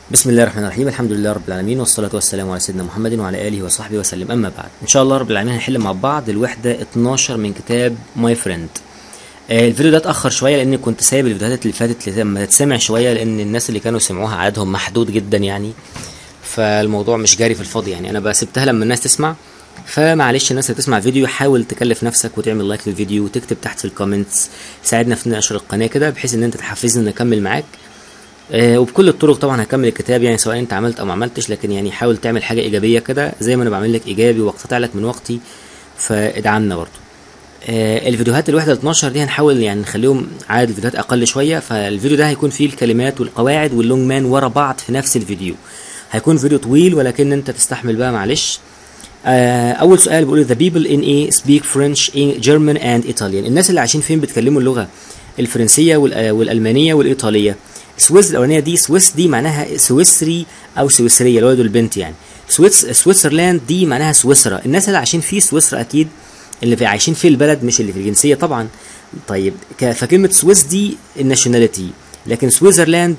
بسم الله الرحمن الرحيم الحمد لله رب العالمين والصلاة والسلام على سيدنا محمد وعلى آله وصحبه وسلم أما بعد إن شاء الله رب العالمين هنحل مع بعض الوحدة 12 من كتاب ماي فريند الفيديو ده اتأخر شوية لأن كنت سايب الفيديوهات اللي فاتت لما تتسمع شوية لأن الناس اللي كانوا سمعوها عددهم محدود جدا يعني فالموضوع مش جاري في الفاضي يعني أنا بسيبتها لما الناس تسمع فمعلش الناس اللي تسمع فيديو حاول تكلف نفسك وتعمل لايك للفيديو وتكتب تحت في الكومنتس ساعدنا في نشر القناة كده بحيث ان انت تحفزني ان اكمل معاك آه وبكل الطرق طبعا هكمل الكتاب يعني سواء انت عملت او ما عملتش لكن يعني حاول تعمل حاجه ايجابيه كده زي ما انا بعمل لك ايجابي واقتطع لك من وقتي فادعمنا برضو آه الفيديوهات الوحده 12 دي هنحاول يعني نخليهم عدد الفيديوهات اقل شويه فالفيديو ده هيكون فيه الكلمات والقواعد واللونج مان ورا بعض في نفس الفيديو هيكون فيديو طويل ولكن انت تستحمل بقى معلش آه اول سؤال بيقول the people in A speak French German and Italian الناس اللي عايشين فين بيتكلموا اللغه الفرنسيه والالمانيه والايطاليه سويس الاولانيه دي سويس دي معناها سويسري او سويسريه الولد والبنت يعني سويس سويسرلاند دي معناها سويسرا الناس اللي عايشين في سويسرا اكيد اللي في عايشين في البلد مش اللي في الجنسيه طبعا طيب فكلمه سويس دي الناشوناليتي لكن سويسرلاند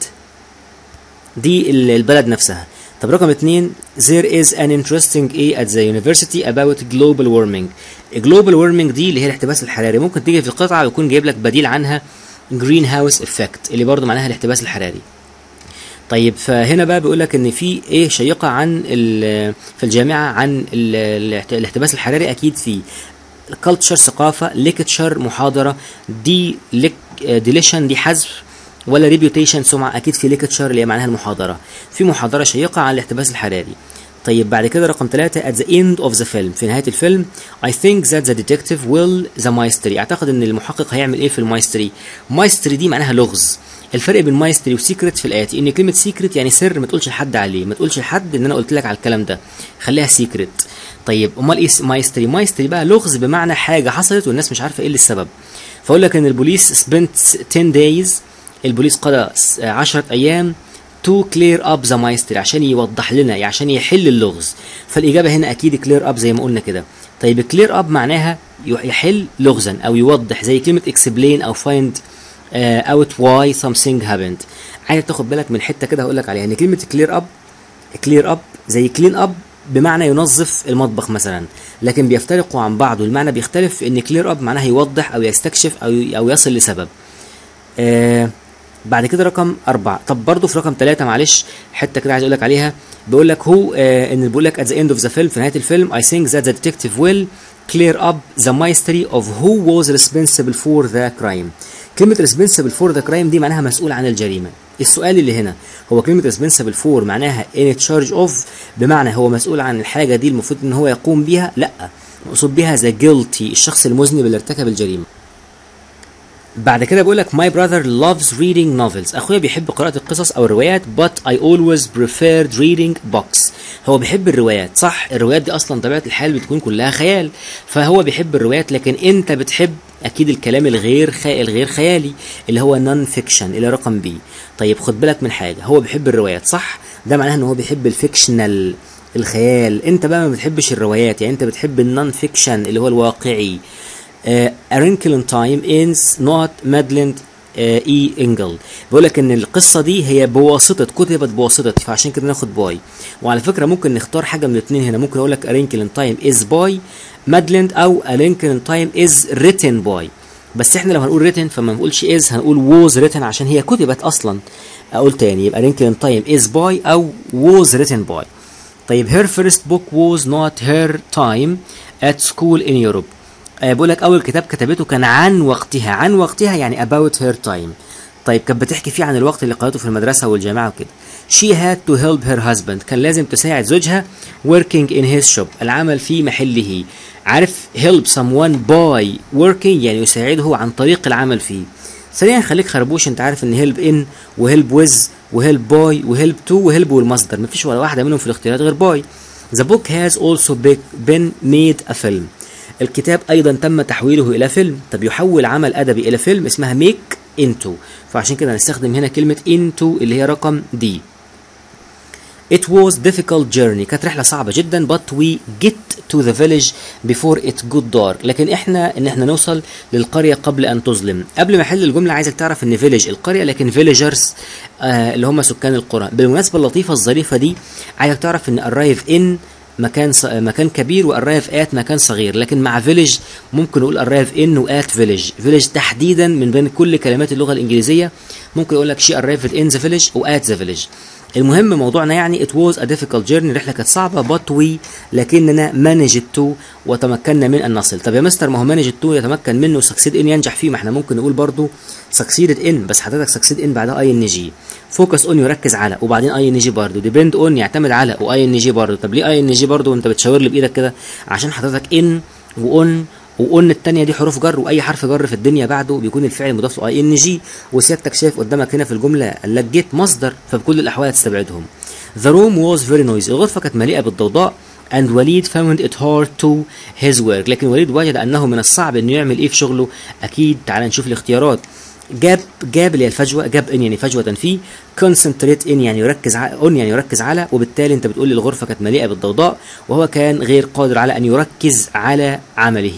دي البلد نفسها طب رقم اتنين there is an interesting A at the university about global warming global warming دي اللي هي الاحتباس الحراري ممكن تيجي في القطعة ويكون جايب لك بديل عنها جرين هاوس افكت اللي برضو معناها الاحتباس الحراري طيب فهنا بقى بيقول لك ان في ايه شيقه عن في الجامعه عن الاحتباس الحراري اكيد في كلتشر ثقافه ليكتشر محاضره دي ليك ديليشن دي حذف ولا ريبيوتيشن سمعه اكيد في ليكتشر اللي هي معناها المحاضره في محاضره شيقه عن الاحتباس الحراري طيب بعد كده رقم ثلاثة at the end of the film في نهاية الفيلم I think that the detective will the maestri أعتقد إن المحقق هيعمل إيه في المايستري مايستري دي معناها لغز الفرق بين مايستري وسيكريت في الآتي إن كلمة سيكريت يعني سر ما تقولش لحد عليه ما تقولش لحد إن أنا قلت لك على الكلام ده خليها سيكريت طيب أمال إيه مايستري مايستري بقى لغز بمعنى حاجة حصلت والناس مش عارفة إيه اللي السبب فأقول لك إن البوليس سبنت 10 days البوليس قضى 10 أيام تو كلير اب ذا مايستري عشان يوضح لنا يعني عشان يحل اللغز فالاجابه هنا اكيد كلير اب زي ما قلنا كده طيب كلير اب معناها يحل لغزا او يوضح زي كلمه اكسبلين او فايند اوت واي something happened عايز تاخد بالك من حته كده هقول لك عليها ان كلمه كلير اب كلير اب زي كلين اب بمعنى ينظف المطبخ مثلا لكن بيفترقوا عن بعض والمعنى بيختلف ان كلير اب معناها يوضح او يستكشف او او يصل لسبب آه بعد كده رقم أربعة طب برضه في رقم ثلاثة معلش حتة كده عايز أقول لك عليها بيقول لك هو آه إن بيقول لك at the end of the film في نهاية الفيلم I think that the detective will clear up the mystery of who was responsible for the crime كلمة responsible for the crime دي معناها مسؤول عن الجريمة السؤال اللي هنا هو كلمة responsible for معناها in charge of بمعنى هو مسؤول عن الحاجة دي المفروض إن هو يقوم بيها لا مقصود بيها the guilty الشخص المذنب اللي ارتكب الجريمة بعد كده بيقول لك my brother loves reading novels اخويا بيحب قراءة القصص او الروايات but I always preferred reading books هو بيحب الروايات صح الروايات دي اصلا طبيعة الحال بتكون كلها خيال فهو بيحب الروايات لكن انت بتحب اكيد الكلام الغير خي... الغير خيالي اللي هو نون فيكشن اللي رقم بي طيب خد بالك من حاجة هو بيحب الروايات صح ده معناه ان هو بيحب الفيكشنال الخيال انت بقى ما بتحبش الروايات يعني انت بتحب النون فيكشن اللي هو الواقعي A Wrinkle in Time ends not Madeline اي انجل بيقول لك ان القصه دي هي بواسطه كتبت بواسطه فعشان كده ناخد باي وعلى فكره ممكن نختار حاجه من الاثنين هنا ممكن اقول لك A Wrinkle in Time is by مادلين او A Wrinkle in Time is written by بس احنا لو هنقول written فما نقولش is هنقول was written عشان هي كتبت اصلا اقول تاني يبقى Wrinkle in Time is by او was written by طيب her first book was not her time at school in Europe بقول لك اول كتاب كتبته كان عن وقتها عن وقتها يعني about her time طيب كانت بتحكي فيه عن الوقت اللي قضته في المدرسه والجامعه وكده she had to help her husband كان لازم تساعد زوجها working in his shop العمل في محله عارف help someone by working يعني يساعده عن طريق العمل فيه ثانيا خليك خربوش انت عارف ان help in وhelp with وhelp by وhelp to وhelp والمصدر مفيش ولا واحده منهم في الاختيارات غير by the book has also been made a film الكتاب ايضا تم تحويله الى فيلم طب يحول عمل ادبي الى فيلم اسمها ميك انتو فعشان كده هنستخدم هنا كلمه انتو اللي هي رقم دي It was difficult journey كانت رحلة صعبة جدا but we get to the village before it got dark لكن احنا ان احنا نوصل للقرية قبل ان تظلم قبل ما احل الجملة عايزك تعرف ان village القرية لكن villagers آه اللي هم سكان القرى بالمناسبة اللطيفة الظريفة دي عايزك تعرف ان arrive in مكان ص... مكان كبير وارايف ات مكان صغير لكن مع فيليج ممكن نقول ارايف ان وات فيليج فيليج تحديدا من بين كل كلمات اللغه الانجليزيه ممكن اقول لك شي ارايفد ان ذا فيليج وات ذا فيليج المهم موضوعنا يعني it was a difficult journey الرحله كانت صعبه but we لكننا managed to وتمكنا من ان نصل طب يا مستر ما هو managed to يتمكن منه succeed in ينجح فيه ما احنا ممكن نقول برضو succeeded in بس حضرتك succeed in بعدها اي ان جي فوكس اون يركز على وبعدين اي ان جي برضه ديبند اون يعتمد على واي ان جي برضه طب ليه اي ان جي برضه وانت بتشاور لي بايدك كده عشان حضرتك ان واون وقلنا التانية دي حروف جر واي حرف جر في الدنيا بعده بيكون الفعل مضاف له اي ان جي وسيادتك شايف قدامك هنا في الجمله قال لك جيت مصدر فبكل الاحوال تستبعدهم The room was very noisy الغرفه كانت مليئه بالضوضاء and وليد found it hard to his work لكن وليد وجد انه من الصعب انه يعمل ايه في شغله اكيد تعال نشوف الاختيارات جاب جاب اللي هي الفجوه جاب ان يعني فجوه فيه concentrate ان يعني يركز على اون يعني يركز على وبالتالي انت بتقول لي الغرفه كانت مليئه بالضوضاء وهو كان غير قادر على ان يركز على عمله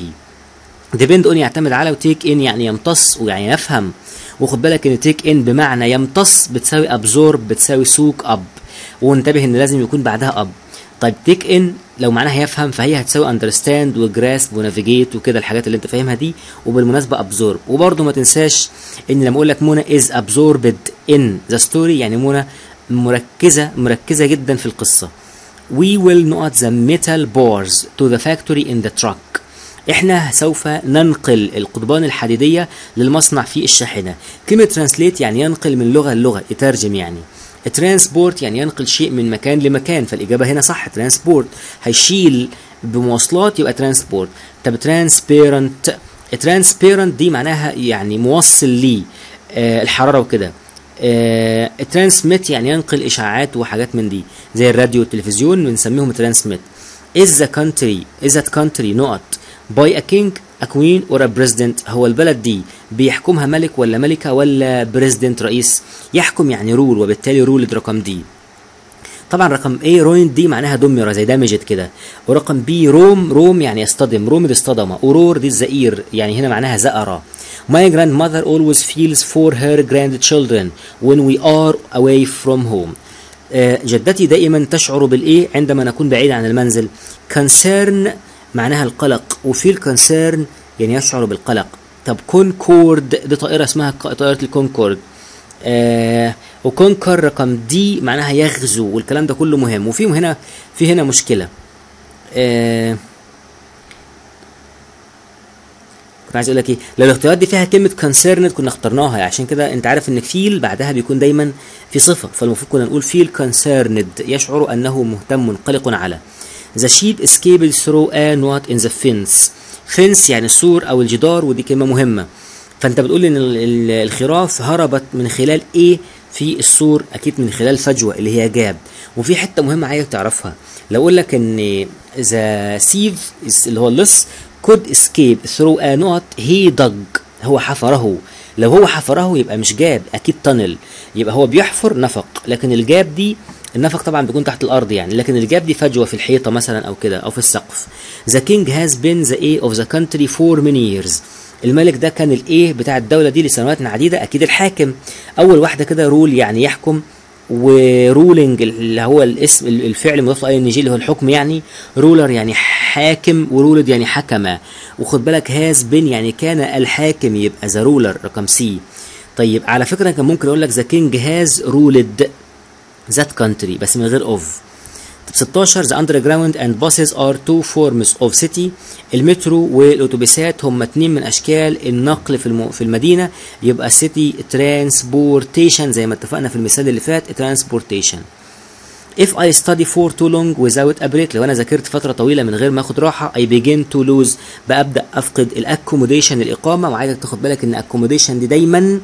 ديبند اون يعتمد على وتيك ان يعني يمتص ويعني يفهم وخد بالك ان تيك ان بمعنى يمتص بتساوي ابزورب بتساوي سوق اب وانتبه ان لازم يكون بعدها اب طيب تيك ان لو معناها يفهم فهي هتساوي اندرستاند وجراسب ونافيجيت وكده الحاجات اللي انت فاهمها دي وبالمناسبه ابزورب وبرده ما تنساش ان لما اقول لك منى از ابزوربد ان ذا ستوري يعني منى مركزه مركزه جدا في القصه we will not the metal bars to the factory in the truck احنا سوف ننقل القضبان الحديديه للمصنع في الشاحنه كلمه ترانسليت يعني ينقل من لغه للغه يترجم يعني ترانسبورت يعني ينقل شيء من مكان لمكان فالاجابه هنا صح ترانسبورت هيشيل بمواصلات يبقى ترانسبورت طب ترانسبيرنت ترانسبيرنت دي معناها يعني موصل لي آه الحراره وكده آه ترانسميت يعني ينقل اشاعات وحاجات من دي زي الراديو والتلفزيون بنسميهم ترانسميت is the country is that country نقط by a king a queen or a president هو البلد دي بيحكمها ملك ولا ملكة ولا بريزيدنت رئيس يحكم يعني رول وبالتالي رولد رقم دي طبعا رقم A رويند دي معناها دمر زي دامجت كده ورقم B روم روم يعني يصطدم روم دي اصطدم أورور دي الزئير يعني هنا معناها زأرة My grandmother always feels for her grandchildren when we are away from home آه جدتي دائما تشعر بالإيه عندما نكون بعيد عن المنزل concern معناها القلق وفيل كونسيرن يعني يشعر بالقلق طب كونكورد دي طائرة اسمها طائرة الكونكورد آه وكونكر رقم دي معناها يغزو والكلام ده كله مهم وفي هنا في هنا مشكلة آه كنت عايز اقول لك ايه لو الاختيارات دي فيها كلمه كونسيرند كنا اخترناها عشان كده انت عارف ان فيل بعدها بيكون دايما في صفه فالمفروض كنا نقول فيل كونسيرند يشعر انه مهتم قلق على The sheep escaped through a knot in the fence. fence يعني السور أو الجدار ودي كلمة مهمة. فأنت بتقول إن الخراف هربت من خلال إيه في السور أكيد من خلال فجوة اللي هي جاب. وفي حتة مهمة عايز تعرفها. لو أقول لك إن the sieve اللي هو اللص could escape through a knot he dug هو حفره لو هو حفره يبقى مش جاب أكيد تنل يبقى هو بيحفر نفق لكن الجاب دي النفق طبعا بيكون تحت الارض يعني لكن الجاب دي فجوه في الحيطه مثلا او كده او في السقف The king has been the A of the country for many years الملك ده كان الايه بتاع الدوله دي لسنوات عديده اكيد الحاكم اول واحده كده رول يعني يحكم ورولينج اللي هو الاسم الفعل مضاف اي ان جي اللي هو الحكم يعني رولر يعني حاكم ورولد يعني حكم وخد بالك هاز بين يعني كان الحاكم يبقى ذا رولر رقم سي طيب على فكره كان ممكن اقول لك ذا كينج هاز رولد ذات كونتري بس من غير اوف 16 the underground and buses are two forms of city المترو والاتوبيسات هم اتنين من اشكال النقل في الم... في المدينه يبقى city transportation زي ما اتفقنا في المثال اللي فات transportation If I study for too long without a break لو انا ذاكرت فتره طويله من غير ما اخد راحه I begin to lose ببدا افقد الاكوموديشن الاقامه وعايزك تاخد بالك ان accommodation دي دايما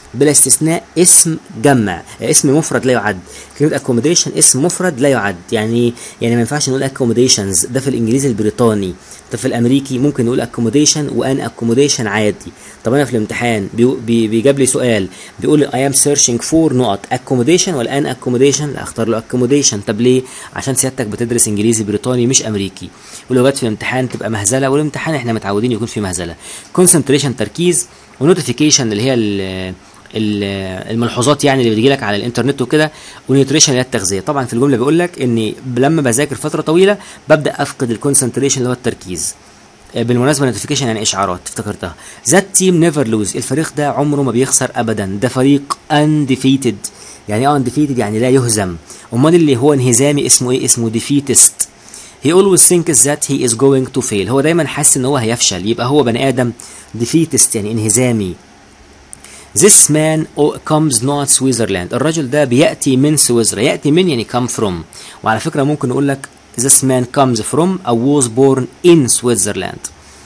بلا استثناء اسم جمع اسم مفرد لا يعد كلمه accommodation اسم مفرد لا يعد يعني يعني ما ينفعش نقول accommodations ده في الانجليزي البريطاني ده في الامريكي ممكن نقول accommodation وان accommodation عادي طب انا في الامتحان بي- بي- بيجاب لي سؤال بيقول لي I am searching for نقط accommodation ولا ان accommodation لا اختار له accommodation طب ليه عشان سيادتك بتدرس انجليزي بريطاني مش امريكي ولو جت في الامتحان تبقى مهزله والامتحان احنا متعودين يكون في مهزله concentration تركيز ونوتيفيكيشن اللي هي ال- ال- الملحوظات يعني اللي بتجي لك على الانترنت وكده ونيوتريشن اللي هي التغذيه طبعا في الجمله بيقول لك اني لما بذاكر فتره طويله ببدا افقد الكونسنتريشن اللي هو التركيز آه، بالمناسبه نوتيفيكيشن يعني اشعارات افتكرتها ذات تيم نيفر لوز الفريق ده عمره ما بيخسر ابدا ده فريق انديفيتد يعني ايه انديفيتد يعني لا يهزم امال اللي هو انهزامي اسمه ايه اسمه ديفيتست he always thinks that he is going to fail هو دايما حاسس ان هو هيفشل يبقى هو بني ادم defeatist يعني انهزامي This man o- comes not Switzerland الرجل ده بيأتي من سويسرا يأتي من يعني come from وعلى فكرة ممكن نقول لك this man comes from أو was born in Switzerland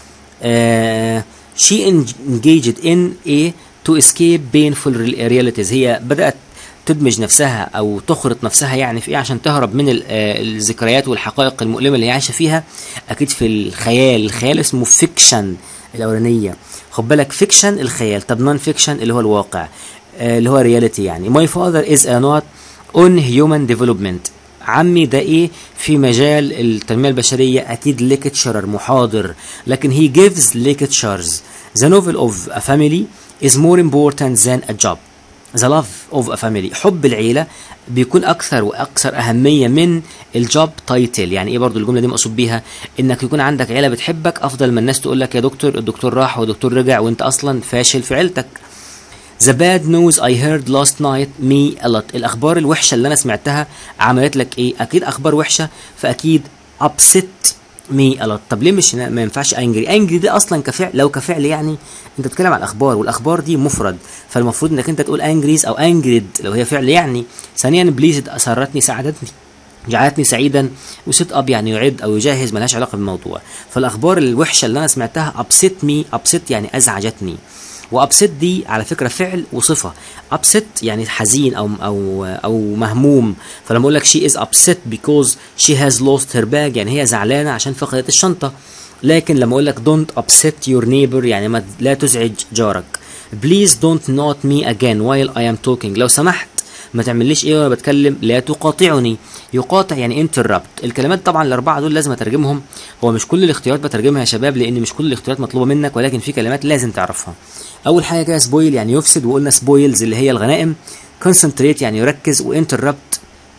uh, she engaged in a to escape painful realities هي بدأت تدمج نفسها او تخرط نفسها يعني في ايه عشان تهرب من ال- آه، الذكريات والحقائق المؤلمه اللي هي عايشه فيها اكيد في الخيال الخيال اسمه فيكشن الاولانيه خد بالك فيكشن الخيال طب نون فيكشن اللي هو الواقع آه، اللي هو رياليتي يعني my father is a not on human development عمي ده ايه في مجال التنميه البشريه اكيد ليكتشرر محاضر لكن he gives lectures the novel of a family is more important than a job the love of a family حب العيلة بيكون أكثر وأكثر أهمية من الجوب تايتل يعني إيه برضو الجملة دي مقصود بيها إنك يكون عندك عيلة بتحبك أفضل ما الناس تقول لك يا دكتور الدكتور راح والدكتور رجع وأنت أصلا فاشل في عيلتك The bad news I heard last night me a lot الأخبار الوحشة اللي أنا سمعتها عملت لك إيه أكيد أخبار وحشة فأكيد upset me a lot طب ليه مش ما ينفعش angry angry دي أصلا كفعل لو كفعل يعني أنت بتتكلم على الأخبار والأخبار دي مفرد فالمفروض إنك أنت تقول angries أو angered لو هي فعل يعني ثانيا بليزد أسرتني سعدتني جعلتني سعيدا وسيت اب يعني يعد او يجهز ملهاش علاقه بالموضوع فالاخبار الوحشه اللي انا سمعتها ابسط مي ابسط يعني ازعجتني وابسط دي على فكره فعل وصفه ابسط يعني حزين او او او مهموم فلما اقول لك شي از ابسط بيكوز شي هاز لوست هير باج يعني هي زعلانه عشان فقدت الشنطه لكن لما اقول لك دونت ابسط يور نيبر يعني ما لا تزعج جارك بليز دونت نوت مي اجين وايل اي ام توكينج لو سمحت ما تعمليش ايه وانا بتكلم لا تقاطعني يقاطع يعني انتربت الكلمات طبعا الاربعه دول لازم اترجمهم هو مش كل الاختيارات بترجمها يا شباب لان مش كل الاختيارات مطلوبه منك ولكن في كلمات لازم تعرفها اول حاجه كده سبويل يعني يفسد وقلنا سبويلز اللي هي الغنائم كونسنتريت يعني يركز وانتربت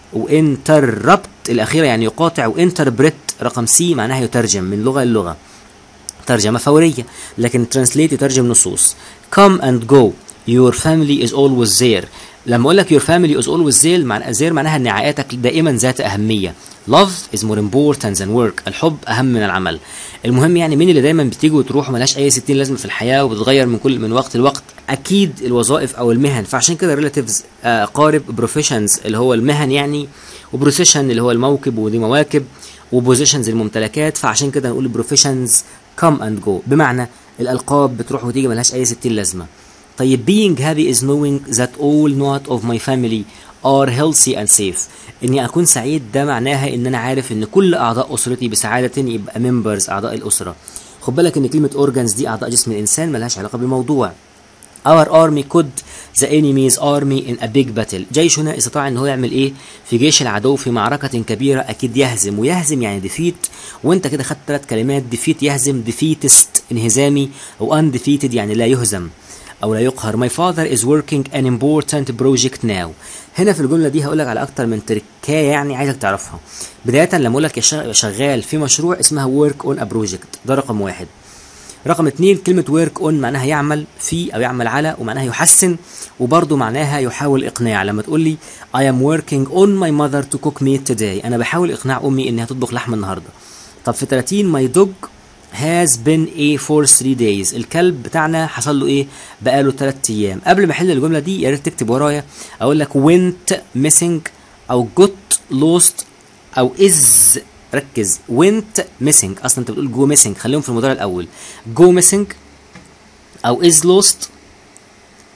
وانتربت الاخيره يعني يقاطع وانتربريت رقم سي معناها يترجم من لغه للغه ترجمة فورية لكن translate يترجم نصوص come and go your family is always there لما اقول لك your family is always there معناها there معناها ان عائلتك دائما ذات اهميه love is more important than work الحب اهم من العمل المهم يعني مين اللي دايما بتيجي وتروح وملهاش اي 60 لازمه في الحياه وبتتغير من كل من وقت لوقت اكيد الوظائف او المهن فعشان كده relatives آه قارب professions اللي هو المهن يعني وبروسيشن اللي هو الموكب ودي مواكب وبوزيشنز الممتلكات فعشان كده نقول بروفيشنز come and go بمعنى الالقاب بتروح وتيجي ملهاش اي 60 لازمه طيب being happy is knowing that all not of my family are healthy and safe اني اكون سعيد ده معناها ان انا عارف ان كل اعضاء اسرتي بسعاده يبقى members اعضاء الاسره خد بالك ان كلمه organs دي اعضاء جسم الانسان ملهاش علاقه بالموضوع Our army could the enemy's army in a big battle جيشنا استطاع ان هو يعمل ايه في جيش العدو في معركة كبيرة اكيد يهزم ويهزم يعني ديفيت وانت كده خدت ثلاث كلمات ديفيت يهزم ديفيتست انهزامي و undefeated يعني لا يهزم او لا يقهر my father is working an important project now هنا في الجمله دي هقول لك على اكتر من تركايه يعني عايزك تعرفها بدايه لما اقول لك شغال في مشروع اسمها work on a project ده رقم واحد رقم اتنين كلمة work on معناها يعمل في أو يعمل على ومعناها يحسن وبرضه معناها يحاول إقناع لما تقول لي I am working on my mother to cook meat today أنا بحاول إقناع أمي إنها تطبخ لحم النهاردة طب في 30 my dog has been a for 3 days الكلب بتاعنا حصل له ايه بقاله 3 ايام قبل ما احل الجمله دي يا ريت تكتب ورايا اقول لك went missing او got lost او is ركز went missing اصلا انت بتقول go missing خليهم في المضارع الاول go missing او is lost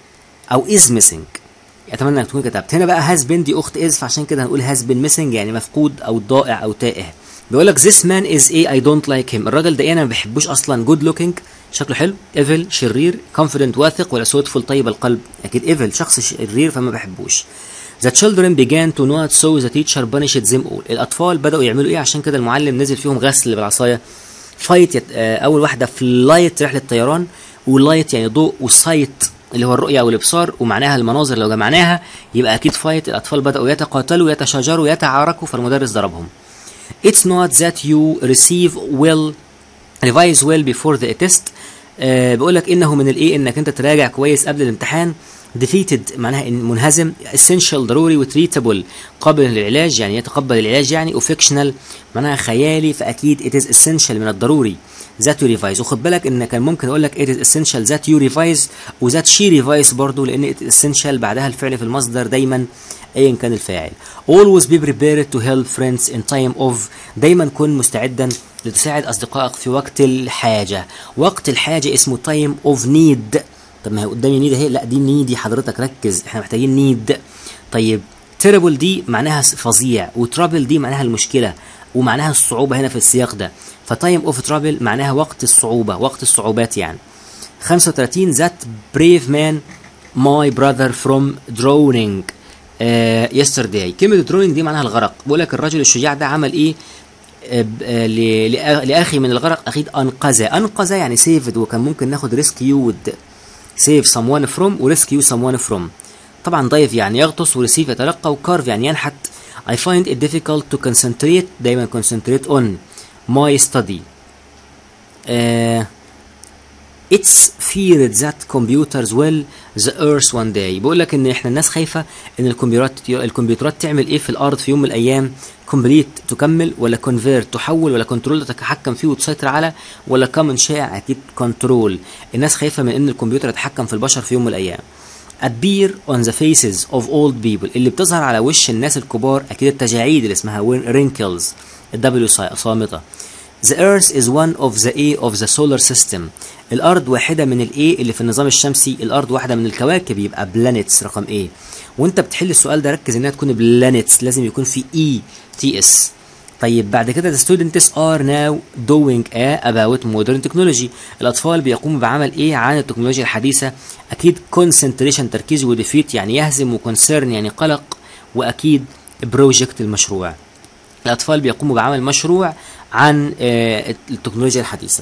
او is missing اتمنى انك تكون كتبت هنا بقى has been دي اخت is فعشان كده هنقول has been missing يعني مفقود او ضائع او تائه بيقول لك this man is a I don't like him الراجل ده ايه انا ما بحبوش اصلا good looking شكله حلو evil شرير confident واثق ولا سوتفul طيب القلب اكيد evil شخص شرير فما بحبوش The children began to not so the teacher punished them all. الأطفال بدأوا يعملوا إيه عشان كده المعلم نزل فيهم غسل بالعصاية. فايت يت... آه، أول واحدة فلايت رحلة طيران ولايت يعني ضوء وسايت اللي هو الرؤية أو الإبصار ومعناها المناظر لو جمعناها يبقى أكيد فايت الأطفال بدأوا يتقاتلوا يتشاجروا يتعاركوا فالمدرس ضربهم. It's not that you receive well revise well before the test آه بيقول لك انه من الايه انك انت تراجع كويس قبل الامتحان defeated معناها إن منهزم essential ضروري وتريتابل قابل للعلاج يعني يتقبل العلاج يعني وفيكشنال معناها خيالي فاكيد it is essential من الضروري that you revise وخد بالك ان كان ممكن اقول لك it is essential that you revise وذات she revise برضو لان it is essential بعدها الفعل في المصدر دايما ايا كان الفاعل always be prepared to help friends in time of دايما كن مستعدا لتساعد اصدقائك في وقت الحاجه وقت الحاجه اسمه time of need طب ما هي قدامي نيد اهي لا دي نيدي حضرتك ركز احنا محتاجين نيد طيب terrible دي معناها فظيع وترابل دي معناها المشكله ومعناها الصعوبه هنا في السياق ده فتايم اوف ترابل معناها وقت الصعوبه وقت الصعوبات يعني 35 that brave man my brother from drowning آه yesterday كلمة drowning دي معناها الغرق بقول لك الرجل الشجاع ده عمل ايه آه، ب- آه، ل- لأ- لأخي من الغرق أكيد أنقذه أنقذه يعني سيفد وكان ممكن ناخد ريسكيود سيف someone from وريسكيو someone from طبعا ضيف يعني يغطس وريسيف يتلقى وكارف يعني ينحت I find it difficult to concentrate دايما concentrate on my study آه It's feared that computers will the earth one day بيقول لك ان احنا الناس خايفه ان الكمبيوترات الكمبيوترات تعمل ايه في الارض في يوم من الايام كومبليت تكمل ولا كونفيرت تحول ولا كنترول تتحكم فيه وتسيطر على ولا كومن شائع اكيد كنترول الناس خايفه من ان الكمبيوتر يتحكم في البشر في يوم من الايام appear on the faces of old people اللي بتظهر على وش الناس الكبار اكيد التجاعيد اللي اسمها wrinkles الدبليو صامته The Earth is one of the A of the solar system. الأرض واحدة من ال A اللي في النظام الشمسي، الأرض واحدة من الكواكب يبقى planets رقم A. وأنت بتحل السؤال ده ركز إنها تكون planets لازم يكون في E T S. طيب بعد كده the students are now doing a about modern technology الأطفال بيقوموا بعمل إيه عن التكنولوجيا الحديثة أكيد concentration تركيز وديفيت يعني يهزم وكونسيرن يعني قلق وأكيد بروجكت المشروع الأطفال بيقوموا بعمل مشروع عن آه، التكنولوجيا الحديثة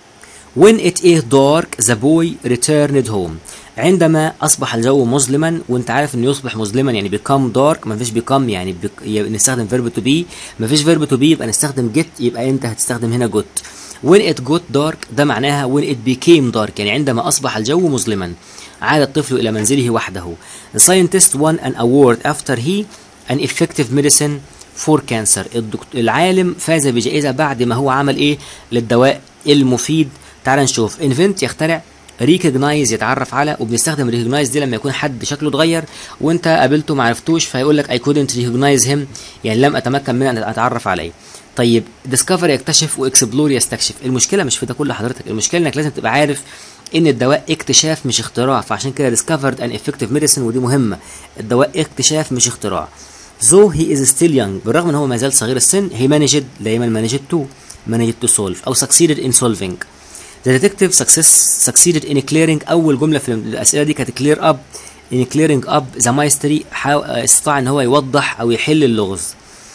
When it is dark the boy returned home عندما أصبح الجو مظلما وأنت عارف إنه يصبح مظلما يعني become dark مفيش become يعني بك... يبقى نستخدم verb to be مفيش verb to be يبقى نستخدم get يبقى أنت هتستخدم هنا got When it got dark ده معناها when it became dark يعني عندما أصبح الجو مظلما عاد الطفل إلى منزله وحده The scientist won an award after he an effective medicine for cancer الدكتور العالم فاز بجائزة بعد ما هو عمل ايه للدواء المفيد تعال نشوف invent يخترع ريكوجنايز يتعرف على وبنستخدم ريكوجنايز دي لما يكون حد شكله اتغير وانت قابلته ما عرفتوش فيقول لك I couldn't recognize him يعني لم اتمكن من ان اتعرف عليه طيب ديسكفر يكتشف واكسبلور يستكشف المشكله مش في ده كله حضرتك المشكله انك لازم تبقى عارف ان الدواء اكتشاف مش اختراع فعشان كده discovered an effective medicine ودي مهمه الدواء اكتشاف مش اختراع though he is still young بالرغم ان هو ما زال صغير السن he managed دايما managed to managed to solve او succeeded in solving the detective success succeeded in clearing اول جمله في الاسئله دي كانت clear up in clearing up the mystery حاو- استطاع ان هو يوضح او يحل اللغز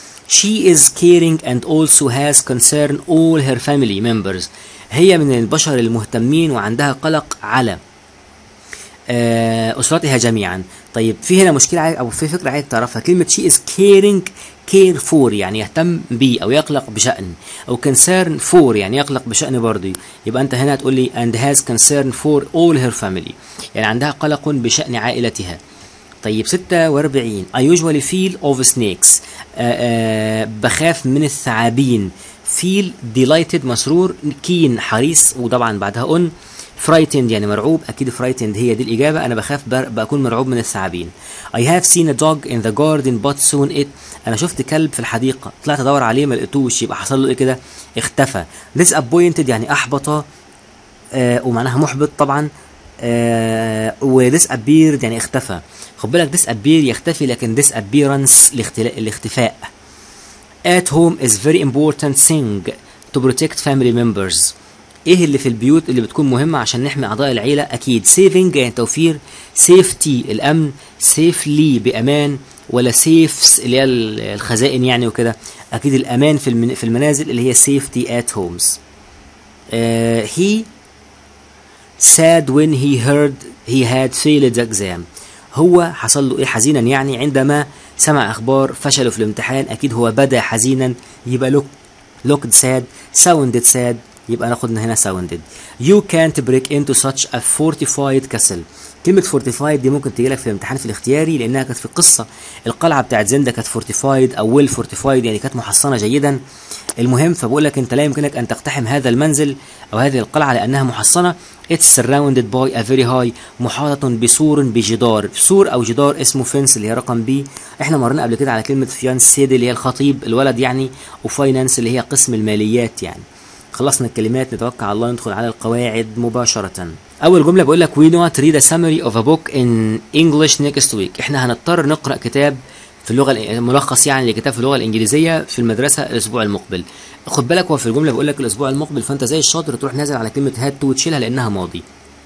She is caring and also has concern all her family members. هي من البشر المهتمين وعندها قلق على آه، أسرتها جميعا. طيب في هنا مشكلة عايز أو في فكرة عايز تعرفها كلمة she is caring care for يعني يهتم بيه أو يقلق بشأن أو concern for يعني يقلق بشأن برضه يبقى أنت هنا هتقول لي and has concern for all her family يعني عندها قلق بشأن عائلتها. طيب 46 I usually feel of snakes آه آه بخاف من الثعابين feel delighted مسرور keen حريص وطبعا بعدها on frightened يعني مرعوب اكيد frightened هي دي الاجابه انا بخاف بر- بكون مرعوب من الثعابين I have seen a dog in the garden but soon it انا شفت كلب في الحديقه طلعت ادور عليه ما لقيتوش يبقى حصل له ايه كده اختفى disappointed يعني احبط آه ومعناها محبط طبعا آه و disappeared يعني اختفى خد بالك disappear يختفي لكن disappearance الاختلا- الاختفاء at home is very important thing to protect family members ايه اللي في البيوت اللي بتكون مهمة عشان نحمي اعضاء العيلة اكيد saving يعني توفير safety الامن safely بامان ولا safes اللي هي ال- الخزائن يعني وكده اكيد الامان في المن- في المنازل اللي هي safety at homes uh, he sad when he heard he had failed the exam هو حصل له ايه حزينا يعني عندما سمع اخبار فشله في الامتحان اكيد هو بدا حزينا يبقى look looked sad sounded sad يبقى ناخد من هنا sounded you can't break into such a fortified castle كلمة fortified دي ممكن تيجي لك في الامتحان في الاختياري لأنها كانت في القصة القلعة بتاعت زندا كانت fortified أو well fortified يعني كانت محصنة جيدا المهم فبقول لك أنت لا يمكنك أن تقتحم هذا المنزل أو هذه القلعة لأنها محصنة It's surrounded by a very high محاطة بسور بجدار سور أو جدار اسمه فينس اللي هي رقم بي احنا مرينا قبل كده على كلمة فيانسيد اللي هي الخطيب الولد يعني وفاينانس اللي هي قسم الماليات يعني خلصنا الكلمات نتوكل على الله ندخل على القواعد مباشرة أول جملة بقول لك we not read a summary of a book in English next week احنا هنضطر نقرأ كتاب في اللغة الإ- ملخص يعني لكتاب في اللغة الإنجليزية في المدرسة الأسبوع المقبل خد بالك هو في الجملة بيقول لك الأسبوع المقبل فأنت زي الشاطر تروح نازل على كلمة هات تو وتشيلها لأنها ماضي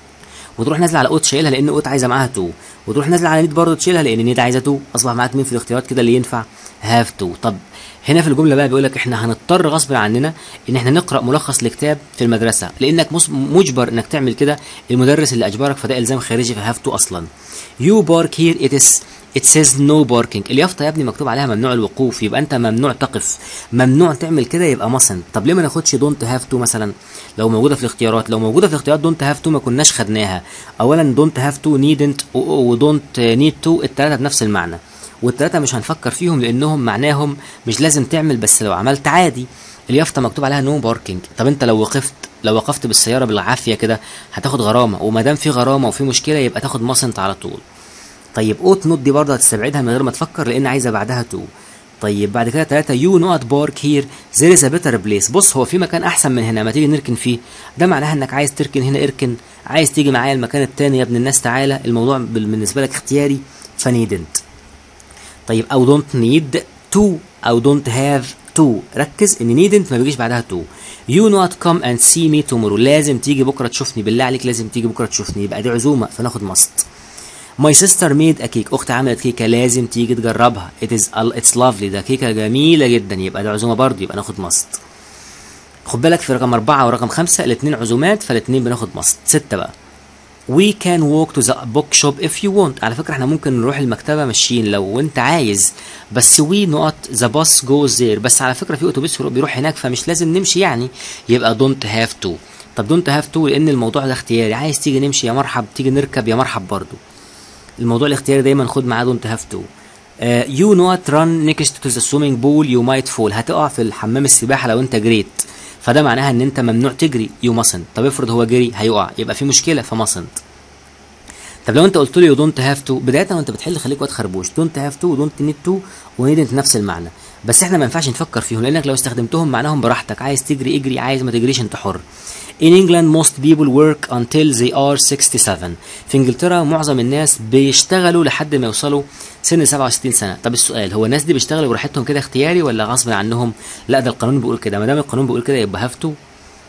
وتروح نازل على اوت شايلها لان اوت عايزه معاها تو وتروح نازل على نيد برضه تشيلها لان نيد عايزه تو اصبح معاك مين في الاختيارات كده اللي ينفع هاف تو طب هنا في الجمله بقى بيقول لك احنا هنضطر غصب عننا ان احنا نقرا ملخص لكتاب في المدرسه لانك مس- مجبر انك تعمل كده المدرس اللي اجبرك فده الزام خارجي في هاف تو اصلا يو بارك هير ات از It says no parking اليافطة يا ابني مكتوب عليها ممنوع الوقوف يبقى انت ممنوع تقف ممنوع تعمل كده يبقى مصن طب ليه ما ناخدش don't have to مثلا لو موجودة في الاختيارات لو موجودة في الاختيارات don't have to ما كناش خدناها اولا don't have to needn't و- و don't need to التلاتة بنفس المعنى والتلاتة مش هنفكر فيهم لانهم معناهم مش لازم تعمل بس لو عملت عادي اليافطة مكتوب عليها no parking طب انت لو وقفت لو وقفت بالسيارة بالعافية كده هتاخد غرامة وما دام في غرامة وفي مشكلة يبقى تاخد مصنت على طول طيب اوت نوت دي برضه هتستبعدها من غير ما تفكر لان عايزه بعدها تو طيب بعد كده ثلاثة يو نوت بارك هير there is a better place بص هو في مكان احسن من هنا ما تيجي نركن فيه ده معناها انك عايز تركن هنا اركن عايز تيجي معايا المكان التاني يا ابن الناس تعالى الموضوع بال- بالنسبه لك اختياري فنيدنت طيب او دونت نيد تو او دونت هاف تو ركز ان نيدنت ما بيجيش بعدها تو يو نوت كم اند سي مي تومورو لازم تيجي بكره تشوفني بالله عليك لازم تيجي بكره تشوفني يبقى دي عزومه فناخد ماست ماي سيستر ميد ا كيك اختي عملت كيكه لازم تيجي تجربها ات از اتس لافلي ده كيكه جميله جدا يبقى ده عزومه برضه يبقى ناخد ماست خد بالك في رقم أربعة ورقم خمسة الاتنين عزومات فالاتنين بناخد ماست ستة بقى We can walk to the bookshop if you want على فكرة احنا ممكن نروح المكتبة ماشيين لو انت عايز بس we not the bus goes there بس على فكرة في اتوبيس بيروح هناك فمش لازم نمشي يعني يبقى don't have to طب don't have to لان الموضوع ده اختياري عايز تيجي نمشي يا مرحب تيجي نركب يا مرحب برضو الموضوع الاختياري دايما خد معاه don't have to uh, you not run next to the swimming pool you might fall هتقع في الحمام السباحة لو انت جريت فده معناها ان انت ممنوع تجري you mustn't طب افرض هو جري هيقع يبقى في مشكلة فمustn't طب لو انت قلت لي دونت هاف تو بدايه وانت بتحل خليك واد خربوش دونت هاف تو ودونت نيد تو ونيدنت نفس المعنى بس احنا ما ينفعش نفكر فيهم لانك لو استخدمتهم معناهم براحتك عايز تجري اجري عايز ما تجريش انت حر In England most people work until they are 67 في انجلترا معظم الناس بيشتغلوا لحد ما يوصلوا سن 67 سنه طب السؤال هو الناس دي بيشتغلوا براحتهم كده اختياري ولا غصب عنهم لا ده القانون بيقول كده ما دام القانون بيقول كده يبقى هاف تو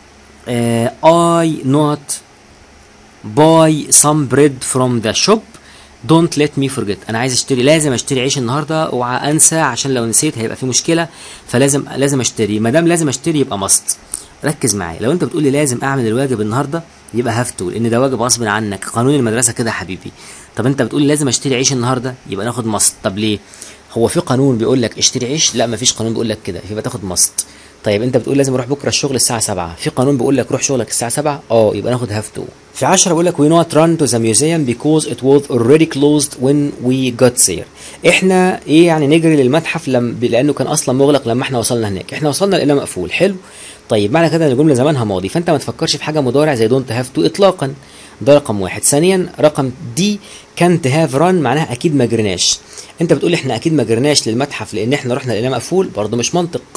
I not buy some bread from the shop don't let me forget انا عايز اشتري لازم اشتري عيش النهارده اوعى انسى عشان لو نسيت هيبقى في مشكله فلازم لازم اشتري ما دام لازم اشتري يبقى ماست ركز معايا لو انت بتقول لي لازم اعمل الواجب النهارده يبقى هاف تو لان ده واجب غصب عنك قانون المدرسه كده يا حبيبي طب انت بتقول لي لازم اشتري عيش النهارده يبقى ناخد ماست طب ليه هو في قانون بيقول لك اشتري عيش لا مفيش قانون بيقول لك كده يبقى تاخد ماست طيب انت بتقول لازم اروح بكره الشغل الساعه 7 في قانون بيقول لك روح شغلك الساعه 7 اه يبقى ناخد هاف تو في 10 بيقول لك we not run to the museum because it was already closed when we got there احنا ايه يعني نجري للمتحف لم لانه كان اصلا مغلق لما احنا وصلنا هناك احنا وصلنا لقيناه مقفول حلو طيب معنى كده ان الجمله زمانها ماضي فانت ما تفكرش في حاجه مضارع زي دونت هاف تو اطلاقا ده رقم واحد ثانيا رقم دي كانت هاف ران معناها اكيد ما جريناش انت بتقول احنا اكيد ما جريناش للمتحف لان احنا رحنا لقيناه مقفول برضه مش منطق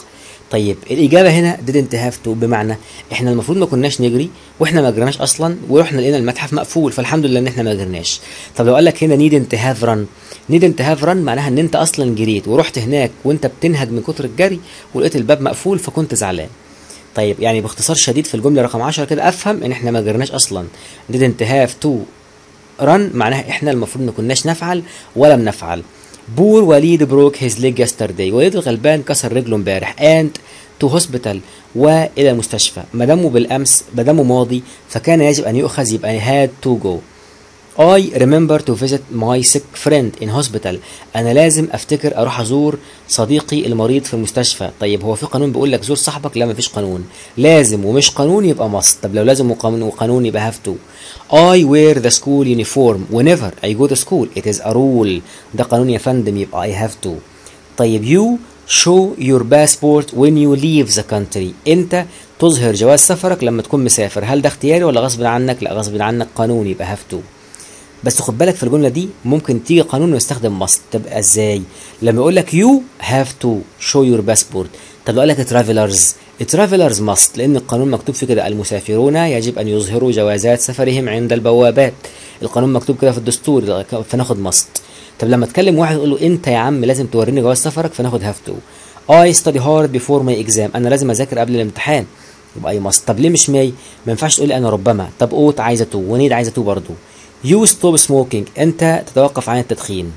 طيب الاجابه هنا didn't have to بمعنى احنا المفروض ما كناش نجري واحنا ما جريناش اصلا ورحنا لقينا المتحف مقفول فالحمد لله ان احنا ما جريناش طب لو قال لك هنا needn't have run needn't have run معناها ان انت اصلا جريت ورحت هناك وانت بتنهج من كتر الجري ولقيت الباب مقفول فكنت زعلان طيب يعني باختصار شديد في الجمله رقم 10 كده افهم ان احنا ما جريناش اصلا didn't have to run معناها احنا المفروض ما كناش نفعل ولا بنفعل بور وليد بروك هيز ليج يسترداي وليد الغلبان كسر رجله امبارح اند تو هوسبيتال والى المستشفى ما دامه بالامس ما دامه ماضي فكان يجب ان يؤخذ يبقى هاد تو جو I remember to visit my sick friend in hospital أنا لازم أفتكر أروح أزور صديقي المريض في المستشفى طيب هو في قانون بيقول لك زور صاحبك لا مفيش قانون لازم ومش قانون يبقى must طب لو لازم وقانون وقانون يبقى have to I wear the school uniform whenever I go to school it is a rule ده قانون يا فندم يبقى I have to طيب you show your passport when you leave the country انت تظهر جواز سفرك لما تكون مسافر هل ده اختياري ولا غصب عنك لا غصب عنك قانون يبقى have to بس خد بالك في الجمله دي ممكن تيجي قانون ويستخدم must تبقى ازاي لما يقول لك you have to show your passport طب لو قال لك travelers travelers must لان القانون مكتوب في كده المسافرون يجب ان يظهروا جوازات سفرهم عند البوابات القانون مكتوب كده في الدستور فناخد must طب لما تكلم واحد تقول له انت يا عم لازم توريني جواز سفرك فناخد have to I study hard before my exam انا لازم اذاكر قبل الامتحان يبقى I must طب ليه مش may ما ينفعش تقول لي انا ربما طب اوت عايزه تو ونيد عايزه تو برضه يو ستوب سموكينج انت تتوقف عن التدخين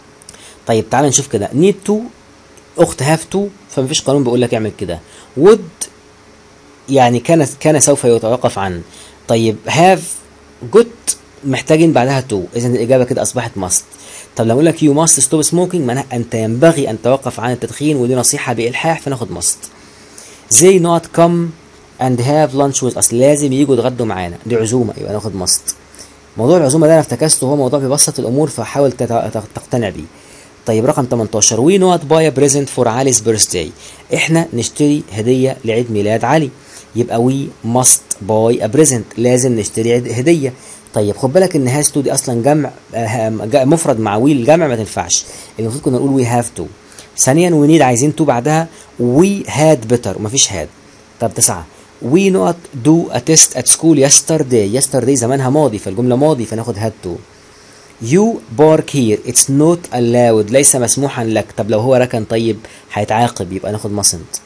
طيب تعال نشوف كده نيد تو اخت هاف تو فمفيش قانون بيقول لك اعمل كده وود يعني كان كان سوف يتوقف عن طيب هاف جوت محتاجين بعدها تو اذا الاجابه كده اصبحت ماست طب لو اقول لك يو ماست ستوب سموكينج معناها انت ينبغي ان توقف عن التدخين ودي نصيحه بالحاح فناخد ماست زي نوت كم اند هاف لانش ويز اصل لازم يجوا يتغدوا معانا دي عزومه يبقى ناخد ماست موضوع العزومه ده انا افتكسته هو موضوع بيبسط الامور فحاول تقتنع بيه طيب رقم 18 وي نوت باي بريزنت فور علي's بيرثداي احنا نشتري هديه لعيد ميلاد علي يبقى وي ماست باي ا بريزنت لازم نشتري هديه طيب خد بالك ان هاز تو دي اصلا جمع مفرد مع وي الجمع ما تنفعش المفروض كنا نقول وي هاف تو ثانيا وي نيد عايزين تو بعدها وي هاد بيتر ومفيش هاد طب تسعه we not do a test at school yesterday yesterday زمانها ماضي فالجملة ماضي فناخد had to you park here it's not allowed ليس مسموحا لك طب لو هو ركن طيب هيتعاقب يبقى ناخد mustn't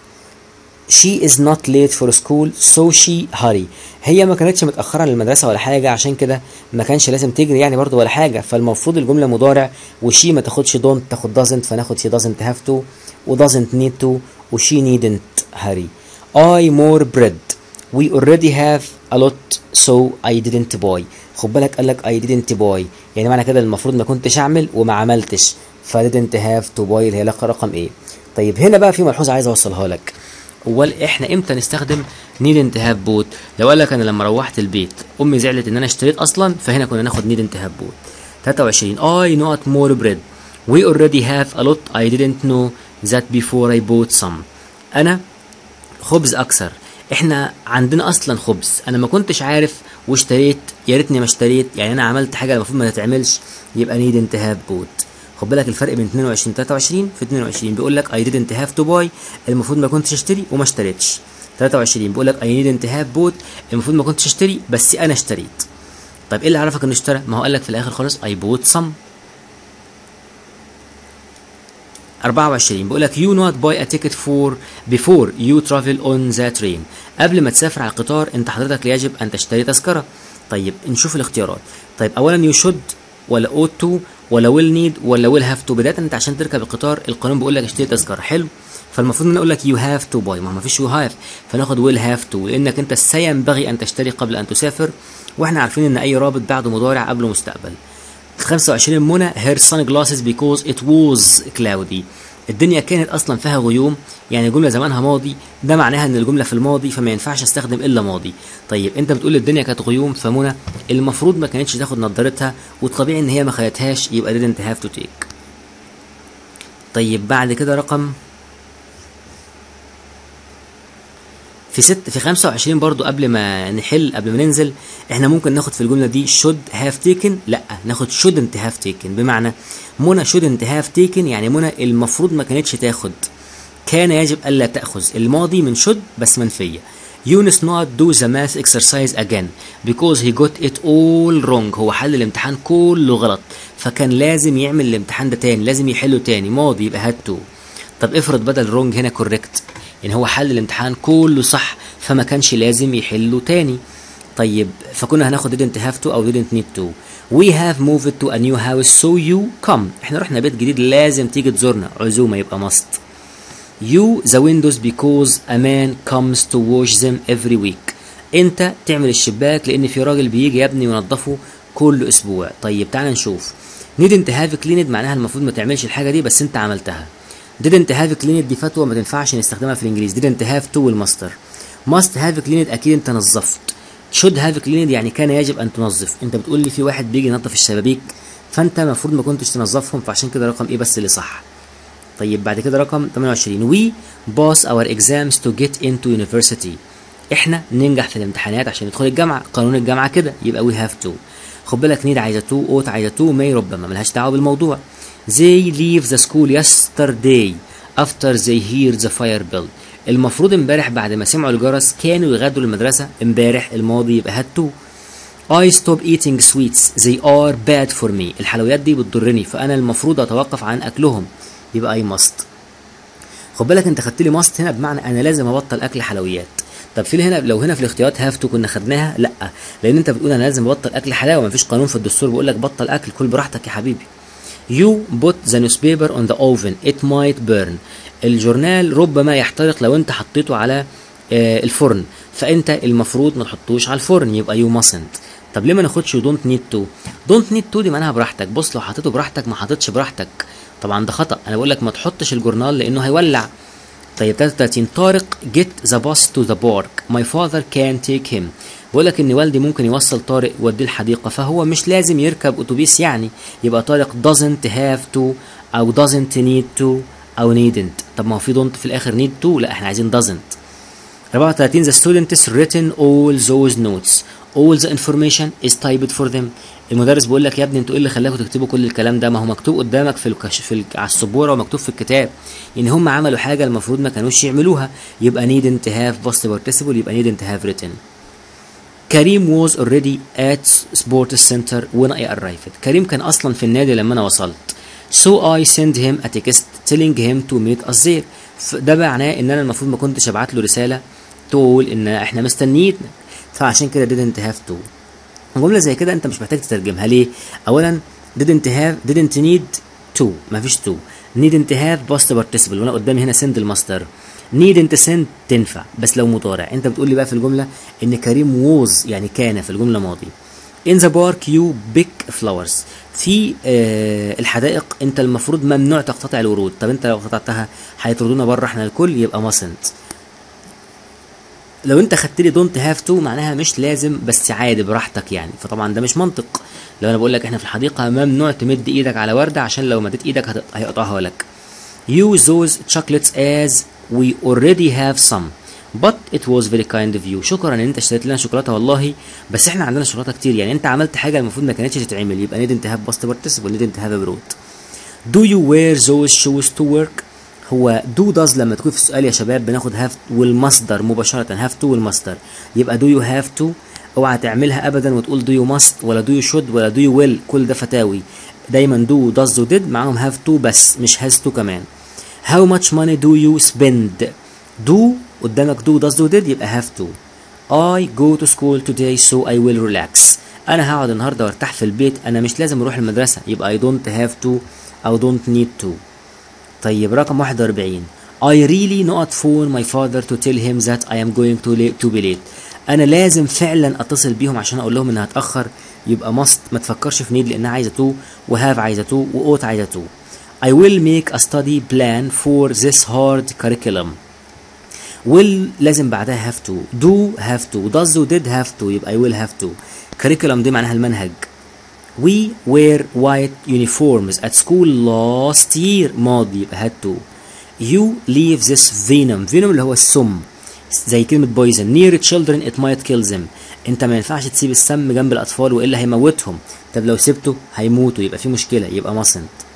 she is not late for school so she hurry هي ما كانتش متأخرة للمدرسة ولا حاجة عشان كده ما كانش لازم تجري يعني برضو ولا حاجة فالمفروض الجملة مضارع وشي ما تاخدش don't تاخد doesn't فناخد she doesn't have to و doesn't need to وشي needn't hurry I more bread we already have a lot so I didn't buy خد بالك قال لك I didn't buy يعني معنى كده المفروض ما كنتش اعمل وما عملتش ف didn't have to buy اللي هي رقم ايه طيب هنا بقى في ملحوظه عايز اوصلها لك امال احنا امتى نستخدم needn't have bought لو قال لك انا لما روحت البيت امي زعلت ان انا اشتريت اصلا فهنا كنا ناخد needn't have bought 23 I not more bread we already have a lot I didn't know that before I bought some انا خبز اكثر احنا عندنا اصلا خبز انا ما كنتش عارف واشتريت يا ريتني ما اشتريت يعني انا عملت حاجه المفروض ما تتعملش يبقى نيد انت هاف بوت خد بالك الفرق بين 22 23 في 22 بيقول لك اي didn't have to buy المفروض ما كنتش اشتري وما اشتريتش 23 بيقول لك اي didn't have bought المفروض ما كنتش اشتري بس انا اشتريت طيب ايه اللي عرفك انه اشترى ما هو قال لك في الاخر خالص اي bought some 24 بيقول لك you not buy a ticket for before you travel on the train قبل ما تسافر على القطار انت حضرتك يجب ان تشتري تذكره طيب نشوف الاختيارات طيب اولا you should ولا ought to ولا will need ولا will have to بدايه انت عشان تركب القطار القانون بيقول لك اشتري تذكره حلو فالمفروض ان اقول لك you have to buy ما ما فيش you have فناخد will have to لانك انت سينبغي ان تشتري قبل ان تسافر واحنا عارفين ان اي رابط بعده مضارع قبله مستقبل 25 منى her sunglasses because it was cloudy الدنيا كانت اصلا فيها غيوم يعني الجمله زمانها ماضي ده معناها ان الجمله في الماضي فما ينفعش استخدم الا ماضي طيب انت بتقول الدنيا كانت غيوم فمنى المفروض ما كانتش تاخد نضارتها والطبيعي ان هي ما خدتهاش يبقى didn't have to take طيب بعد كده رقم في ست في 25 برضو قبل ما نحل قبل ما ننزل احنا ممكن ناخد في الجمله دي should have taken لا ناخد shouldn't have taken بمعنى منى shouldn't have taken يعني منى المفروض ما كانتش تاخد كان يجب الا تاخذ الماضي من should بس منفيه يونس not do the math exercise again because he got it all wrong هو حل الامتحان كله غلط فكان لازم يعمل الامتحان ده تاني لازم يحله تاني ماضي يبقى had to طب افرض بدل wrong هنا correct يعني هو حل الامتحان كله صح فما كانش لازم يحله تاني طيب فكنا هناخد didn't have to او didn't need to we have moved to a new house so you come احنا رحنا بيت جديد لازم تيجي تزورنا عزومه يبقى must you the windows because a man comes to wash them every week انت تعمل الشباك لان في راجل بيجي يا ابني ينظفه كل اسبوع طيب تعال نشوف didn't have cleaned معناها المفروض ما تعملش الحاجه دي بس انت عملتها didn't have cleaned دي فتوى ما تنفعش نستخدمها في الانجليزي didn't have to والماستر must have cleaned اكيد انت نظفت should have cleaned يعني كان يجب ان تنظف انت بتقول لي في واحد بيجي ينظف الشبابيك فانت المفروض ما كنتش تنظفهم فعشان كده رقم ايه بس اللي صح طيب بعد كده رقم 28 we pass our exams to get into university احنا ننجح في الامتحانات عشان ندخل الجامعه قانون الجامعه كده يبقى we have to خد بالك نيد عايزه تو اوت عايزه تو may ربما ملهاش دعوه بالموضوع they leave the school yesterday after they hear the fire bell المفروض امبارح بعد ما سمعوا الجرس كانوا يغادروا المدرسه امبارح الماضي يبقى had to I stop eating sweets they are bad for me الحلويات دي بتضرني فأنا المفروض أتوقف عن أكلهم يبقى I must خد بالك أنت خدت لي must هنا بمعنى أنا لازم أبطل أكل حلويات طب في هنا لو هنا في الاختيارات هاف تو كنا خدناها لا لان انت بتقول انا لازم ابطل اكل حلاوه مفيش قانون في الدستور بيقول لك بطل اكل كل براحتك يا حبيبي You put the newspaper on the oven it might burn الجورنال ربما يحترق لو انت حطيته على آه الفرن فانت المفروض ما تحطوش على الفرن يبقى you mustn't طب ليه ما ناخدش دونت نيد تو دونت نيد تو دي معناها براحتك بص لو حطيته براحتك ما حطيتش براحتك طبعا ده خطا انا بقول لك ما تحطش الجورنال لانه هيولع طيب 33 طارق get the bus to the park my father can take him بقول لك ان والدي ممكن يوصل طارق يوديه الحديقه فهو مش لازم يركب اتوبيس يعني يبقى طارق doesn't have to او doesn't need to او needn't طب ما هو في don't في الاخر need to لا احنا عايزين doesn't 34 the student is written all those notes all the information is typed for them المدرس بيقول لك يا ابني انتوا ايه اللي خلاكم تكتبوا كل الكلام ده ما هو مكتوب قدامك في الكش في ال... على السبوره ومكتوب في الكتاب ان هم عملوا حاجه المفروض ما كانوش يعملوها يبقى needn't have past participle يبقى needn't have written كريم was already at sports center when I arrived كريم كان اصلا في النادي لما انا وصلت so I send him a text telling him to meet us there ده معناه ان انا المفروض ما كنتش ابعت له رساله تقول ان احنا مستنيين فعشان كده didn't have to جملة زي كده انت مش محتاج تترجمها ليه؟ اولا didn't have didn't need to مفيش to needn't have past participle وانا قدامي هنا send الماستر needn't send تنفع بس لو مضارع انت بتقول لي بقى في الجملة ان كريم was يعني كان في الجملة ماضي in the park you pick flowers في آه الحدائق انت المفروض ممنوع تقتطع الورود طب انت لو قطعتها هيطردونا بره احنا الكل يبقى mustn't لو انت خدت لي دونت هاف تو معناها مش لازم بس عادي براحتك يعني فطبعا ده مش منطق لو انا بقول لك احنا في الحديقه ممنوع تمد ايدك على ورده عشان لو مديت ايدك هيقطعها لك use those chocolates as we already have some but it was very kind of you شكرا ان انت اشتريت لنا شوكولاته والله بس احنا عندنا شوكولاته كتير يعني انت عملت حاجه المفروض ما كانتش تتعمل يبقى didn't have past participle didn't have abroad do you wear those shoes to work هو دو داز لما تكون في السؤال يا شباب بناخد هاف والمصدر مباشرة هاف تو والمصدر يبقى دو يو هاف تو اوعى تعملها ابدا وتقول دو يو ماست ولا دو يو شود ولا دو يو ويل كل ده فتاوي دايما دو داز وديد معاهم هاف تو بس مش هاز تو كمان هاو ماتش ماني دو يو سبند دو قدامك دو داز وديد يبقى هاف تو I go to school today so I will relax انا هقعد النهارده وارتاح في البيت انا مش لازم اروح المدرسه يبقى I don't have to او don't need to طيب رقم 41 I really not phone my father to tell him that I am going to, late, to be late انا لازم فعلا اتصل بيهم عشان اقول لهم انها هتاخر يبقى must ما تفكرش في need لانها عايزه تو وهاف عايزه تو واوت عايزه تو I will make a study plan for this hard curriculum will لازم بعدها have to do have to does و did have to يبقى I will have to curriculum دي معناها المنهج We wear white uniforms at school last year ماضي يبقى had to You leave this venom venom اللي هو السم زي كلمة poison near children it might kill them انت ما ينفعش تسيب السم جنب الاطفال والا هيموتهم طب لو سبته هيموتوا يبقى في مشكلة يبقى mustn't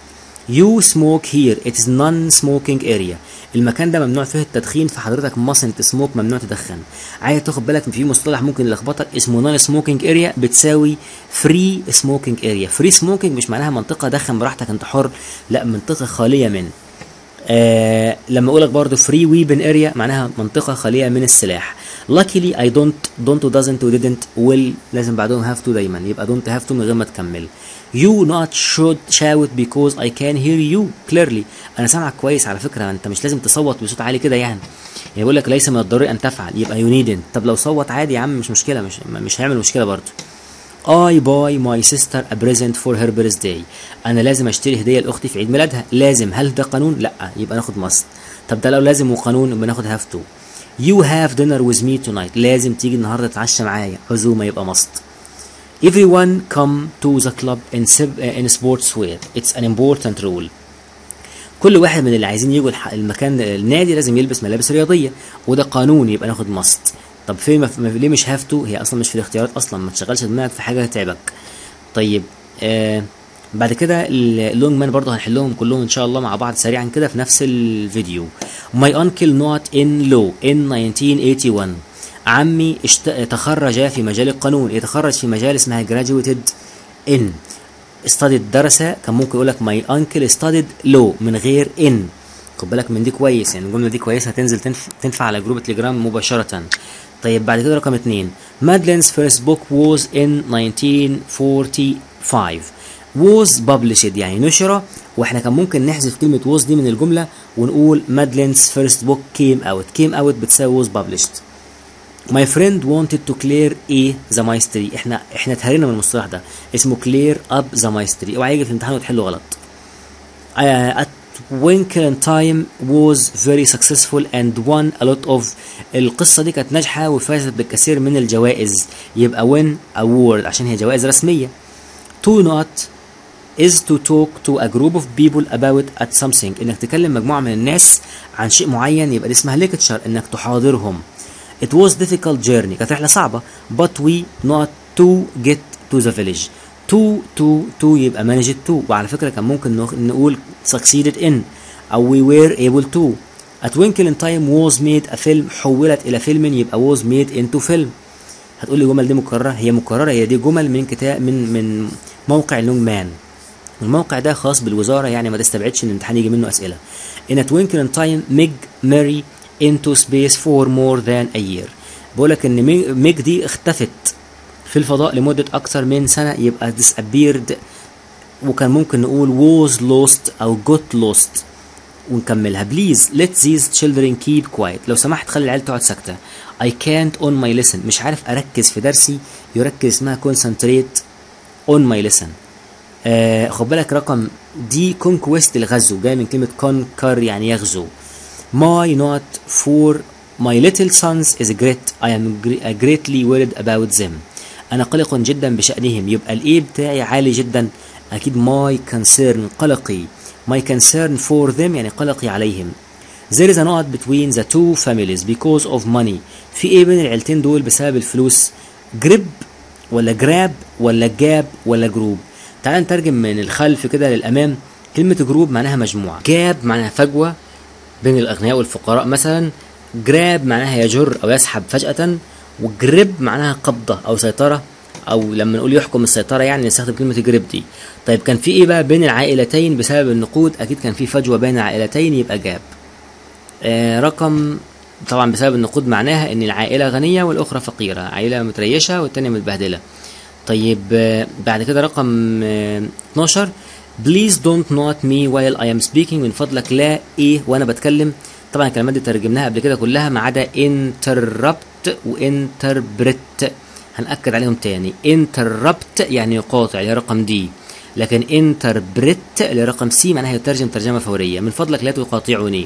You smoke here it is non-smoking area المكان ده ممنوع فيه التدخين فحضرتك mustn't smoke ممنوع تدخن عايز تاخد بالك في مصطلح ممكن يلخبطك اسمه non smoking area بتساوي free smoking area free smoking مش معناها منطقة دخن براحتك انت حر لا منطقة خالية من آه لما اقول لك برضه free weapon area معناها منطقة خالية من السلاح luckily I don't don't و doesn't و didn't will لازم بعدهم have to دايما يبقى don't have to من غير ما تكمل you not should shout because I can hear you clearly انا سامعك كويس على فكرة انت مش لازم تصوت بصوت عالي كده يعني يعني بيقول لك ليس من الضروري ان تفعل يبقى you needn't طب لو صوت عادي يا عم مش مشكلة مش مش هيعمل مشكلة برضه I buy my sister a present for her birthday انا لازم اشتري هديه لاختي في عيد ميلادها لازم هل ده قانون لا يبقى ناخد must طب ده لو لازم وقانون يبقى ناخد have to you have dinner with me tonight لازم تيجي النهارده تتعشى معايا عزومه يبقى must everyone come to the club in, in sportswear it's an important rule كل واحد من اللي عايزين يجوا المكان النادي لازم يلبس ملابس رياضيه وده قانون يبقى ناخد must طب في مف... ليه مش هاف تو هي اصلا مش في الاختيارات اصلا ما تشغلش دماغك في حاجه هتعبك طيب آه بعد كده اللونج مان برضه هنحلهم كلهم ان شاء الله مع بعض سريعا كده في نفس الفيديو ماي انكل نوت ان لو ان 1981 عمي اشت... تخرج في مجال القانون يتخرج في مجال اسمها graduated ان studied درس كان ممكن يقول لك ماي انكل studied لو من غير ان خد بالك من دي كويس يعني الجمله دي كويسه هتنزل تنف... تنفع على جروب تليجرام مباشره طيب بعد كده رقم اتنين مادلين's first book was in 1945 was published يعني نشر واحنا كان ممكن نحذف كلمة was دي من الجملة ونقول مادلين's first book came out came out بتساوي was published My friend wanted to clear a the mystery احنا احنا اتهرينا من المصطلح ده اسمه clear up the mystery اوعى يجي في الامتحان وتحله غلط uh, at Winkle Time was very successful and won a lot of القصة دي كانت ناجحة وفازت بالكثير من الجوائز يبقى win award عشان هي جوائز رسمية to not is to talk to a group of people about at something انك تكلم مجموعة من الناس عن شيء معين يبقى دي اسمها lecture انك تحاضرهم it was difficult journey كانت رحلة صعبة but we not to get to the village to to to يبقى managed to وعلى فكرة كان ممكن نقول succeeded in أو we were able to A Twinkle in Time was made a film حولت إلى فيلم يبقى was made into film هتقول لي الجمل دي مكررة هي مكررة هي دي جمل من كتاب من من موقع لونج مان الموقع ده خاص بالوزارة يعني ما تستبعدش إن الامتحان يجي منه أسئلة In a twinkle in time Meg Mary into space for more than a year بقولك إن ميج دي اختفت في الفضاء لمدة أكثر من سنة يبقى disappeared وكان ممكن نقول was lost أو got lost ونكملها please let these children keep quiet لو سمحت خلي العيال تقعد ساكتة I can't on my listen مش عارف أركز في درسي يركز اسمها concentrate on my listen آه خد بالك رقم دي conquest الغزو جاي من كلمة conquer يعني يغزو my not for my little sons is great I am greatly worried about them انا قلق جدا بشأنهم يبقى الايه بتاعي عالي جدا اكيد my concern قلقي my concern for them يعني قلقي عليهم there is a knot between the two families because of money في ايه بين العيلتين دول بسبب الفلوس جريب ولا جراب ولا جاب ولا جروب تعال نترجم من الخلف كده للامام كلمة جروب معناها مجموعة جاب معناها فجوة بين الاغنياء والفقراء مثلا جراب معناها يجر او يسحب فجأة وجريب معناها قبضة او سيطرة او لما نقول يحكم السيطره يعني نستخدم كلمه جريب دي طيب كان في ايه بقى بين العائلتين بسبب النقود اكيد كان في فجوه بين العائلتين يبقى جاب آه رقم طبعا بسبب النقود معناها ان العائله غنيه والاخرى فقيره عائله متريشه والتانيه متبهدله طيب آه بعد كده رقم آه 12 Please don't note me while I am speaking من فضلك لا ايه وانا بتكلم طبعا الكلمات دي ترجمناها قبل كده كلها ما عدا interrupt وinterpret هنأكد عليهم تاني interrupt يعني يقاطع اللي رقم دي لكن interpret اللي رقم سي معناها يترجم ترجمة فورية من فضلك لا تقاطعني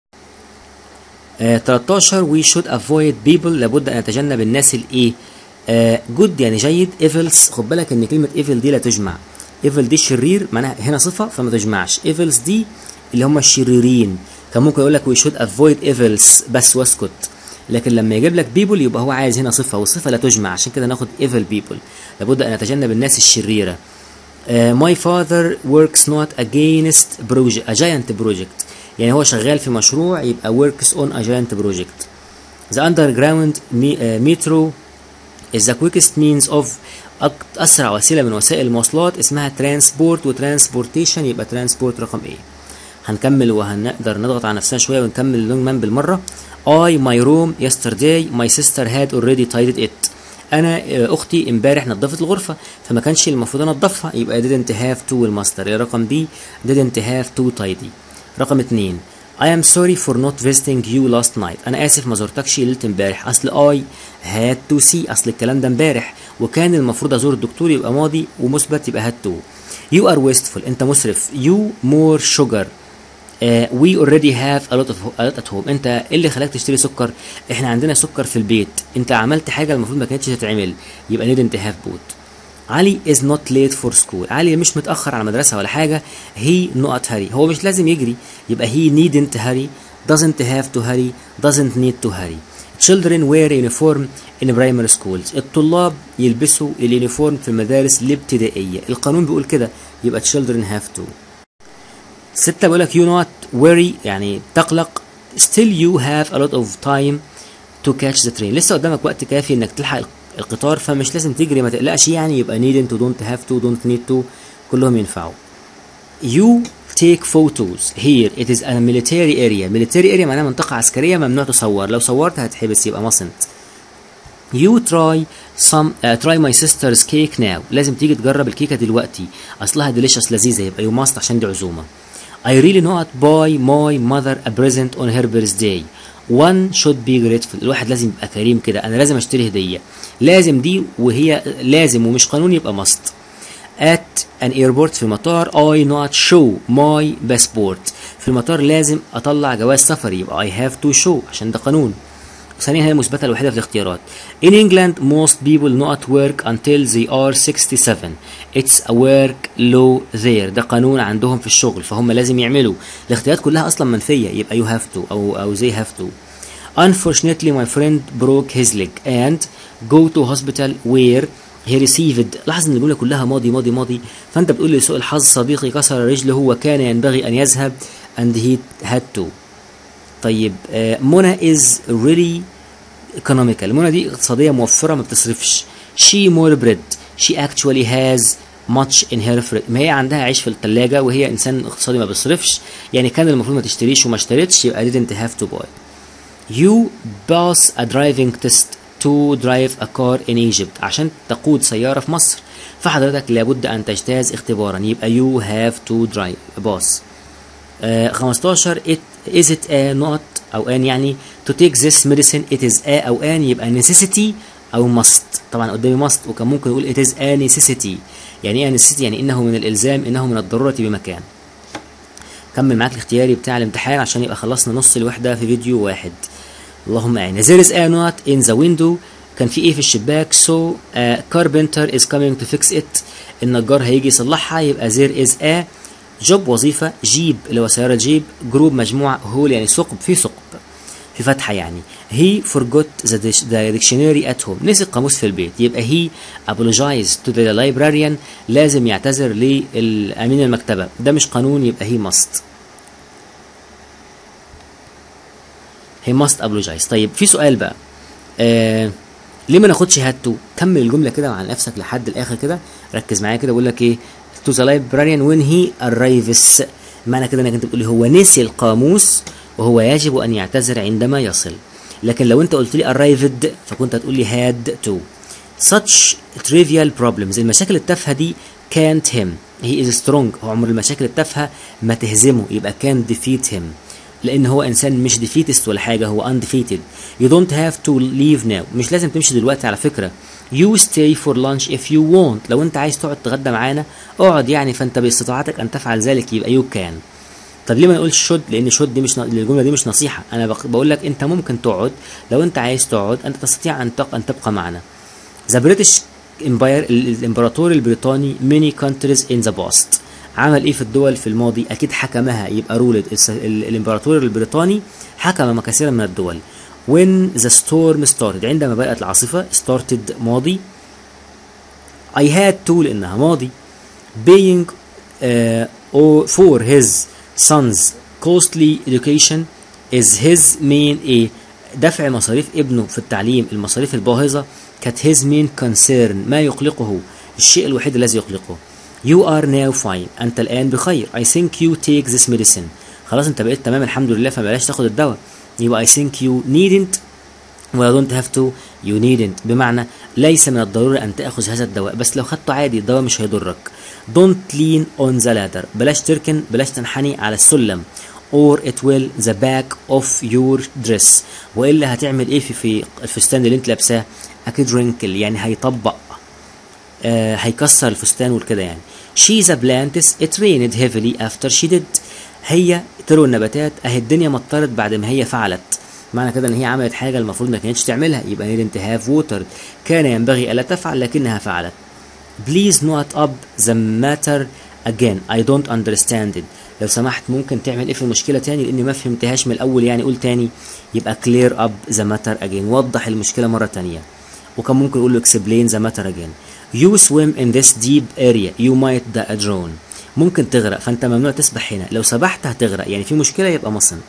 آه 13 we should avoid people لابد أن نتجنب الناس الإيه آه good يعني جيد evils خد بالك إن كلمة evil دي لا تجمع evil دي شرير معناها هنا صفة فما تجمعش evils دي اللي هم الشريرين كان ممكن يقول لك we should avoid evils بس واسكت لكن لما يجيب لك بيبل يبقى هو عايز هنا صفه والصفه لا تجمع عشان كده ناخد ايفل بيبل لابد ان نتجنب الناس الشريره uh, my father works not against project a giant project يعني هو شغال في مشروع يبقى works on a giant project the underground me- uh, metro is the quickest means of أك- أسرع وسيلة من وسائل المواصلات اسمها transport وترانسبورتيشن يبقى transport رقم ايه هنكمل وهنقدر نضغط على نفسنا شوية ونكمل اللونج مان بالمرة I my room yesterday my sister had already tidied it انا آه، اختي امبارح نظفت الغرفه فما كانش المفروض انا انضفها يبقى didn't have to الماستر رقم بي didn't have to tidy رقم اتنين I am sorry for not visiting you last night انا اسف ما زرتكش ليله امبارح اصل I had to see اصل الكلام ده امبارح وكان المفروض ازور الدكتور يبقى ماضي ومثبت يبقى had to you are wasteful انت مسرف you more sugar آه، we already have a lot of a lot at home انت ايه اللي خلاك تشتري سكر احنا عندنا سكر في البيت انت عملت حاجه المفروض ما كانتش تتعمل يبقى didn't have both علي is not late for school علي مش متاخر على المدرسه ولا حاجه he not hurry هو مش لازم يجري يبقى he needn't hurry doesn't have to hurry doesn't need to hurry children wear uniform in primary schools الطلاب يلبسوا اليونيفورم في المدارس الابتدائيه القانون بيقول كده يبقى children have to ستة بيقول لك you not worry يعني تقلق still you have a lot of time to catch the train لسه قدامك وقت كافي انك تلحق القطار فمش لازم تجري ما تقلقش يعني يبقى needn't to don't have to don't need to كلهم ينفعوا you take photos here it is a military area military area معناها منطقة عسكرية ممنوع تصور لو صورت هتحبس يبقى mustn't You try some uh, try my sister's cake now لازم تيجي تجرب الكيكة دلوقتي أصلها delicious لذيذة يبقى you must عشان دي عزومة I really not buy my mother a present on her birthday one should be grateful الواحد لازم يبقى كريم كده أنا لازم أشتري هدية لازم دي وهي لازم ومش قانون يبقى must at an airport في المطار I not show my passport في المطار لازم أطلع جواز سفري يبقى I have to show عشان ده قانون ثانيا هي المثبتة الوحيدة في الاختيارات. In England most people not work until they are 67. It's a work law there. ده قانون عندهم في الشغل فهم لازم يعملوا. الاختيارات كلها أصلا منفية يبقى you have to أو أو they have to. Unfortunately my friend broke his leg and go to hospital where he received لاحظ ان الجمله كلها ماضي ماضي ماضي فانت بتقول لسوء الحظ صديقي كسر رجله وكان ينبغي ان يذهب and he had to طيب آه، منى is really economical منى دي اقتصادية موفرة ما بتصرفش she more bread she actually has much in her fridge ما هي عندها عيش في الثلاجة وهي إنسان اقتصادي ما بيصرفش يعني كان المفروض ما تشتريش وما اشتريتش يبقى didn't have to buy you pass a driving test to drive a car in Egypt عشان تقود سيارة في مصر فحضرتك لابد أن تجتاز اختبارا يبقى you have to drive pass آه 15 it is it a not او ان يعني to take this medicine it is a او ان يبقى necessity او must طبعا قدامي must وكان ممكن اقول it is a necessity يعني ايه necessity يعني انه من الالزام انه من الضروره بمكان كمل معاك الاختياري بتاع الامتحان عشان يبقى خلصنا نص الوحده في فيديو واحد اللهم اعنا there is a not in the window كان في ايه في الشباك so a carpenter is coming to fix it النجار هيجي يصلحها يبقى there is a جوب وظيفة جيب اللي هو سيارة جيب جروب مجموعة هول يعني ثقب في ثقب في فتحة يعني he forgot the, dic- the dictionary at home نسي القاموس في البيت يبقى he apologized to the librarian لازم يعتذر للأمين المكتبة ده مش قانون يبقى he must he must apologize طيب في سؤال بقى آه ليه ما ناخدش هاتو كمل الجملة كده مع نفسك لحد الآخر كده ركز معايا كده بقول لك ايه to the librarian when he arrives معنى كده انك انت بتقول لي هو نسي القاموس وهو يجب ان يعتذر عندما يصل لكن لو انت قلت لي arrived فكنت هتقول لي had to such trivial problems المشاكل التافهه دي can't him he is strong هو عمر المشاكل التافهه ما تهزمه يبقى can't defeat him لان هو انسان مش defeatist ولا حاجه هو undefeated you don't have to leave now مش لازم تمشي دلوقتي على فكره you stay for lunch if you want لو انت عايز تقعد تغدى معانا اقعد يعني فانت باستطاعتك ان تفعل ذلك يبقى you can طب ليه ما نقولش should لان should دي مش ن... الجمله دي مش نصيحه انا بق... بقول لك انت ممكن تقعد لو انت عايز تقعد انت تستطيع ان تق... ان تبقى معنا The British Empire الامبراطور البريطاني many countries in the past عمل ايه في الدول في الماضي اكيد حكمها يبقى رولد الامبراطور البريطاني حكم كثيرا من الدول when the storm started عندما بدأت العاصفة started ماضي I had to لأنها ماضي paying uh, or for his son's costly education is his main ايه دفع مصاريف ابنه في التعليم المصاريف الباهظة كانت his main concern ما يقلقه الشيء الوحيد الذي يقلقه You are now fine أنت الآن بخير I think you take this medicine خلاص أنت بقيت تمام الحمد لله فبلاش تاخد الدواء يبقى I think you needn't ولا don't have to you needn't بمعنى ليس من الضروري أن تأخذ هذا الدواء بس لو خدته عادي الدواء مش هيضرك don't lean on the ladder بلاش تركن بلاش تنحني على السلم or it will the back of your dress والا هتعمل ايه في في الفستان اللي انت لابساه اكيد wrinkle يعني هيطبق آه هيكسر الفستان والكده يعني she the plants it rained heavily after she did هي ترو النباتات اهي الدنيا مطرت بعد ما هي فعلت معنى كده ان هي عملت حاجه المفروض ما كانتش تعملها يبقى didn't have water كان ينبغي الا تفعل لكنها فعلت please note up the matter again I don't understand it لو سمحت ممكن تعمل ايه في المشكله تاني لاني ما فهمتهاش من الاول يعني قول تاني يبقى clear up the matter again وضح المشكله مره تانية وكان ممكن اقول له explain the matter again you swim in this deep area you might drown ممكن تغرق فانت ممنوع تسبح هنا لو سبحت هتغرق يعني في مشكله يبقى مصنت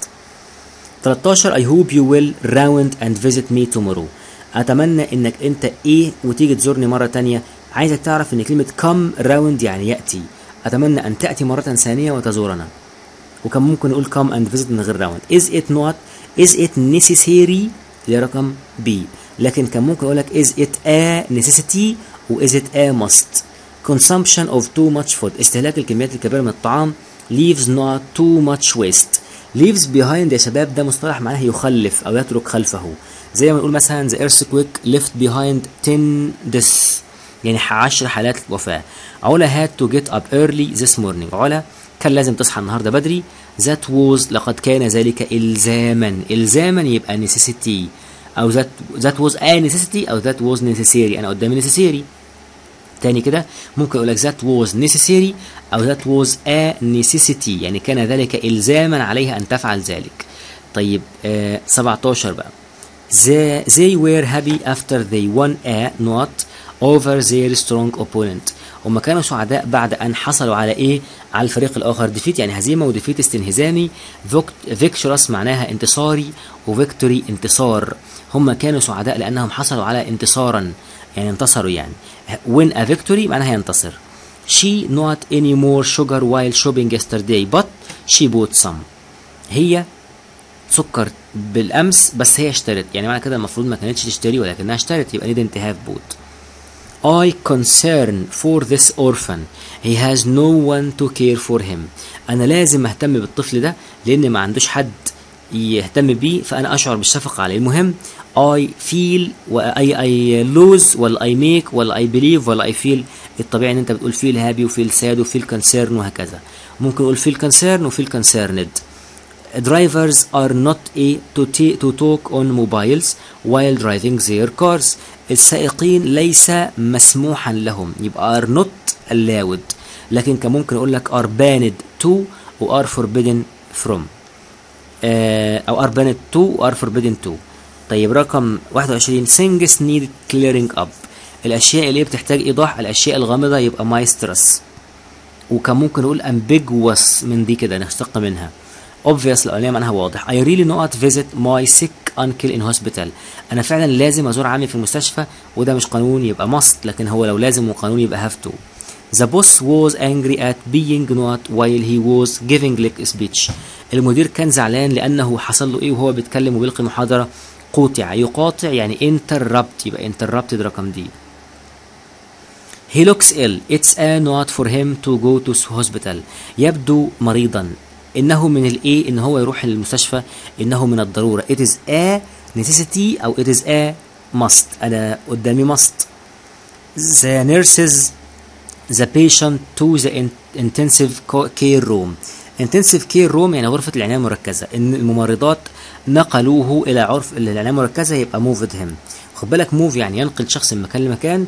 13 I hope you will round and visit me tomorrow اتمنى انك انت ايه وتيجي تزورني مره تانية عايزك تعرف ان كلمه come round يعني ياتي اتمنى ان تاتي مره ثانيه وتزورنا وكان ممكن نقول come and visit من غير round is it not is it necessary اللي رقم B لكن كان ممكن اقول لك is it a necessity و is it a must consumption of too much food استهلاك الكميات الكبيرة من الطعام leaves not too much waste leaves behind يا شباب ده مصطلح معناه يخلف أو يترك خلفه زي ما نقول مثلا the earthquake left behind 10 deaths يعني 10 حالات وفاة علا had to get up early this morning علا كان لازم تصحى النهاردة بدري that was لقد كان ذلك إلزاما إلزاما يبقى necessity أو that, that was a necessity أو that was necessary أنا قدامي necessary تاني كده ممكن اقول لك that was necessary او that was a necessity يعني كان ذلك الزاما عليها ان تفعل ذلك طيب آه 17 بقى they, they were happy after they won a not over their strong opponent هما كانوا سعداء بعد ان حصلوا على ايه على الفريق الاخر ديفيت يعني هزيمه وديفيت استنهزامي فيكتورس معناها انتصاري وفيكتوري انتصار هم كانوا سعداء لانهم حصلوا على انتصارا يعني انتصروا يعني win a victory معناها ينتصر she not any more sugar while shopping yesterday but she bought some هي سكر بالامس بس هي اشترت يعني معنى كده المفروض ما كانتش تشتري ولكنها اشترت يبقى didn't have bought I concern for this orphan he has no one to care for him انا لازم اهتم بالطفل ده لان ما عندوش حد يهتم بيه فانا اشعر بالشفقه عليه المهم I feel و I, I lose ولا I make ولا I believe ولا I feel الطبيعي ان انت بتقول feel happy وفيل sad وفيل concern وهكذا ممكن نقول feel concern وفيل concerned drivers are not a to, to talk on mobiles while driving their cars السائقين ليس مسموحا لهم يبقى are not allowed لكن كان ممكن اقول لك are banned to و are forbidden from آه او are banned to و are forbidden to طيب رقم 21 things need clearing up الاشياء اللي بتحتاج ايضاح الاشياء الغامضه يبقى مايسترس وكان ممكن نقول ambiguous من دي كده نشتق منها obvious الاولانيه معناها واضح I really not visit my sick uncle in hospital انا فعلا لازم ازور عمي في المستشفى وده مش قانون يبقى must لكن هو لو لازم وقانون يبقى have to The boss was angry at being not while he was giving like speech المدير كان زعلان لانه حصل له ايه وهو بيتكلم وبيلقي محاضره قوطع يقاطع يعني interrupt يبقى interrupted رقم دي He looks ill. It's a not for him to go to hospital. يبدو مريضا. إنه من الإيه إن هو يروح للمستشفى إنه من الضرورة. It is a necessity أو it is a must. أنا قدامي must. The nurses the patient to the intensive care room. intensive care room يعني غرفة العناية المركزة. إن الممرضات نقلوه إلى عرف العناية المركزة يبقى moved him. خد بالك move يعني ينقل شخص من مكان لمكان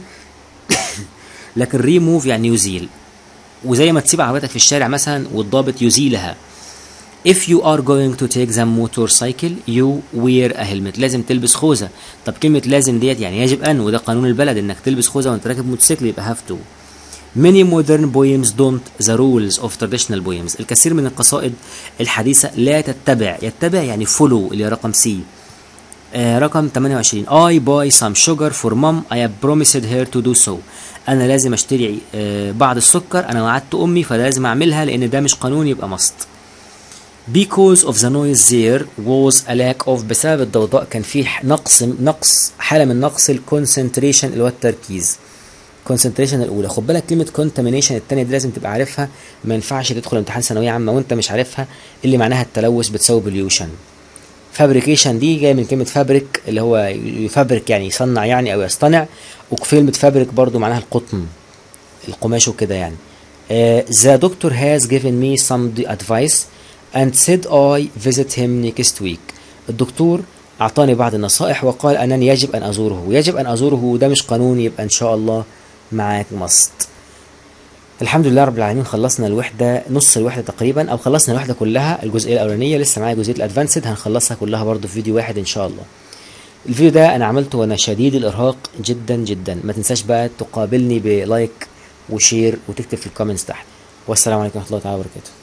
لكن ريموف يعني يزيل وزي ما تسيب عربيتك في الشارع مثلا والضابط يزيلها if you are going to take the motorcycle you wear a helmet لازم تلبس خوذة طب كلمة لازم ديت يعني يجب أن وده قانون البلد إنك تلبس خوذة وأنت راكب موتوسيكل يبقى have to many modern poems don't the rules of traditional poems الكثير من القصائد الحديثة لا تتبع يتبع يعني follow اللي هي رقم سي آه رقم 28 I buy some sugar for mom I have promised her to do so أنا لازم أشتري آه بعض السكر أنا وعدت أمي فلازم أعملها لأن ده مش قانون يبقى مست because of the noise there was a lack of بسبب الضوضاء كان في نقص نقص حالة من نقص الكونسنتريشن اللي هو التركيز كونسنتريشن الاولى خد بالك كلمه كونتامينيشن الثانيه دي لازم تبقى عارفها ما ينفعش تدخل امتحان ثانويه عامه وانت مش عارفها اللي معناها التلوث بتساوي بوليوشن فابريكيشن دي جايه من كلمه فابريك اللي هو يفبرك يعني يصنع يعني او يصطنع وكلمه فابريك برضو معناها القطن القماش وكده يعني ذا دكتور هاز given me some advice and said I visit him next week الدكتور أعطاني بعض النصائح وقال أنني يجب أن أزوره ويجب أن أزوره وده مش قانون يبقى إن شاء الله معاك مست الحمد لله رب العالمين خلصنا الوحدة نص الوحدة تقريبا أو خلصنا الوحدة كلها الجزئية الأولانية لسه معايا جزئية الأدفانسد هنخلصها كلها برضو في فيديو واحد إن شاء الله الفيديو ده أنا عملته وأنا شديد الإرهاق جدا جدا ما تنساش بقى تقابلني بلايك وشير وتكتب في الكومنتس تحت والسلام عليكم ورحمة الله تعالى وبركاته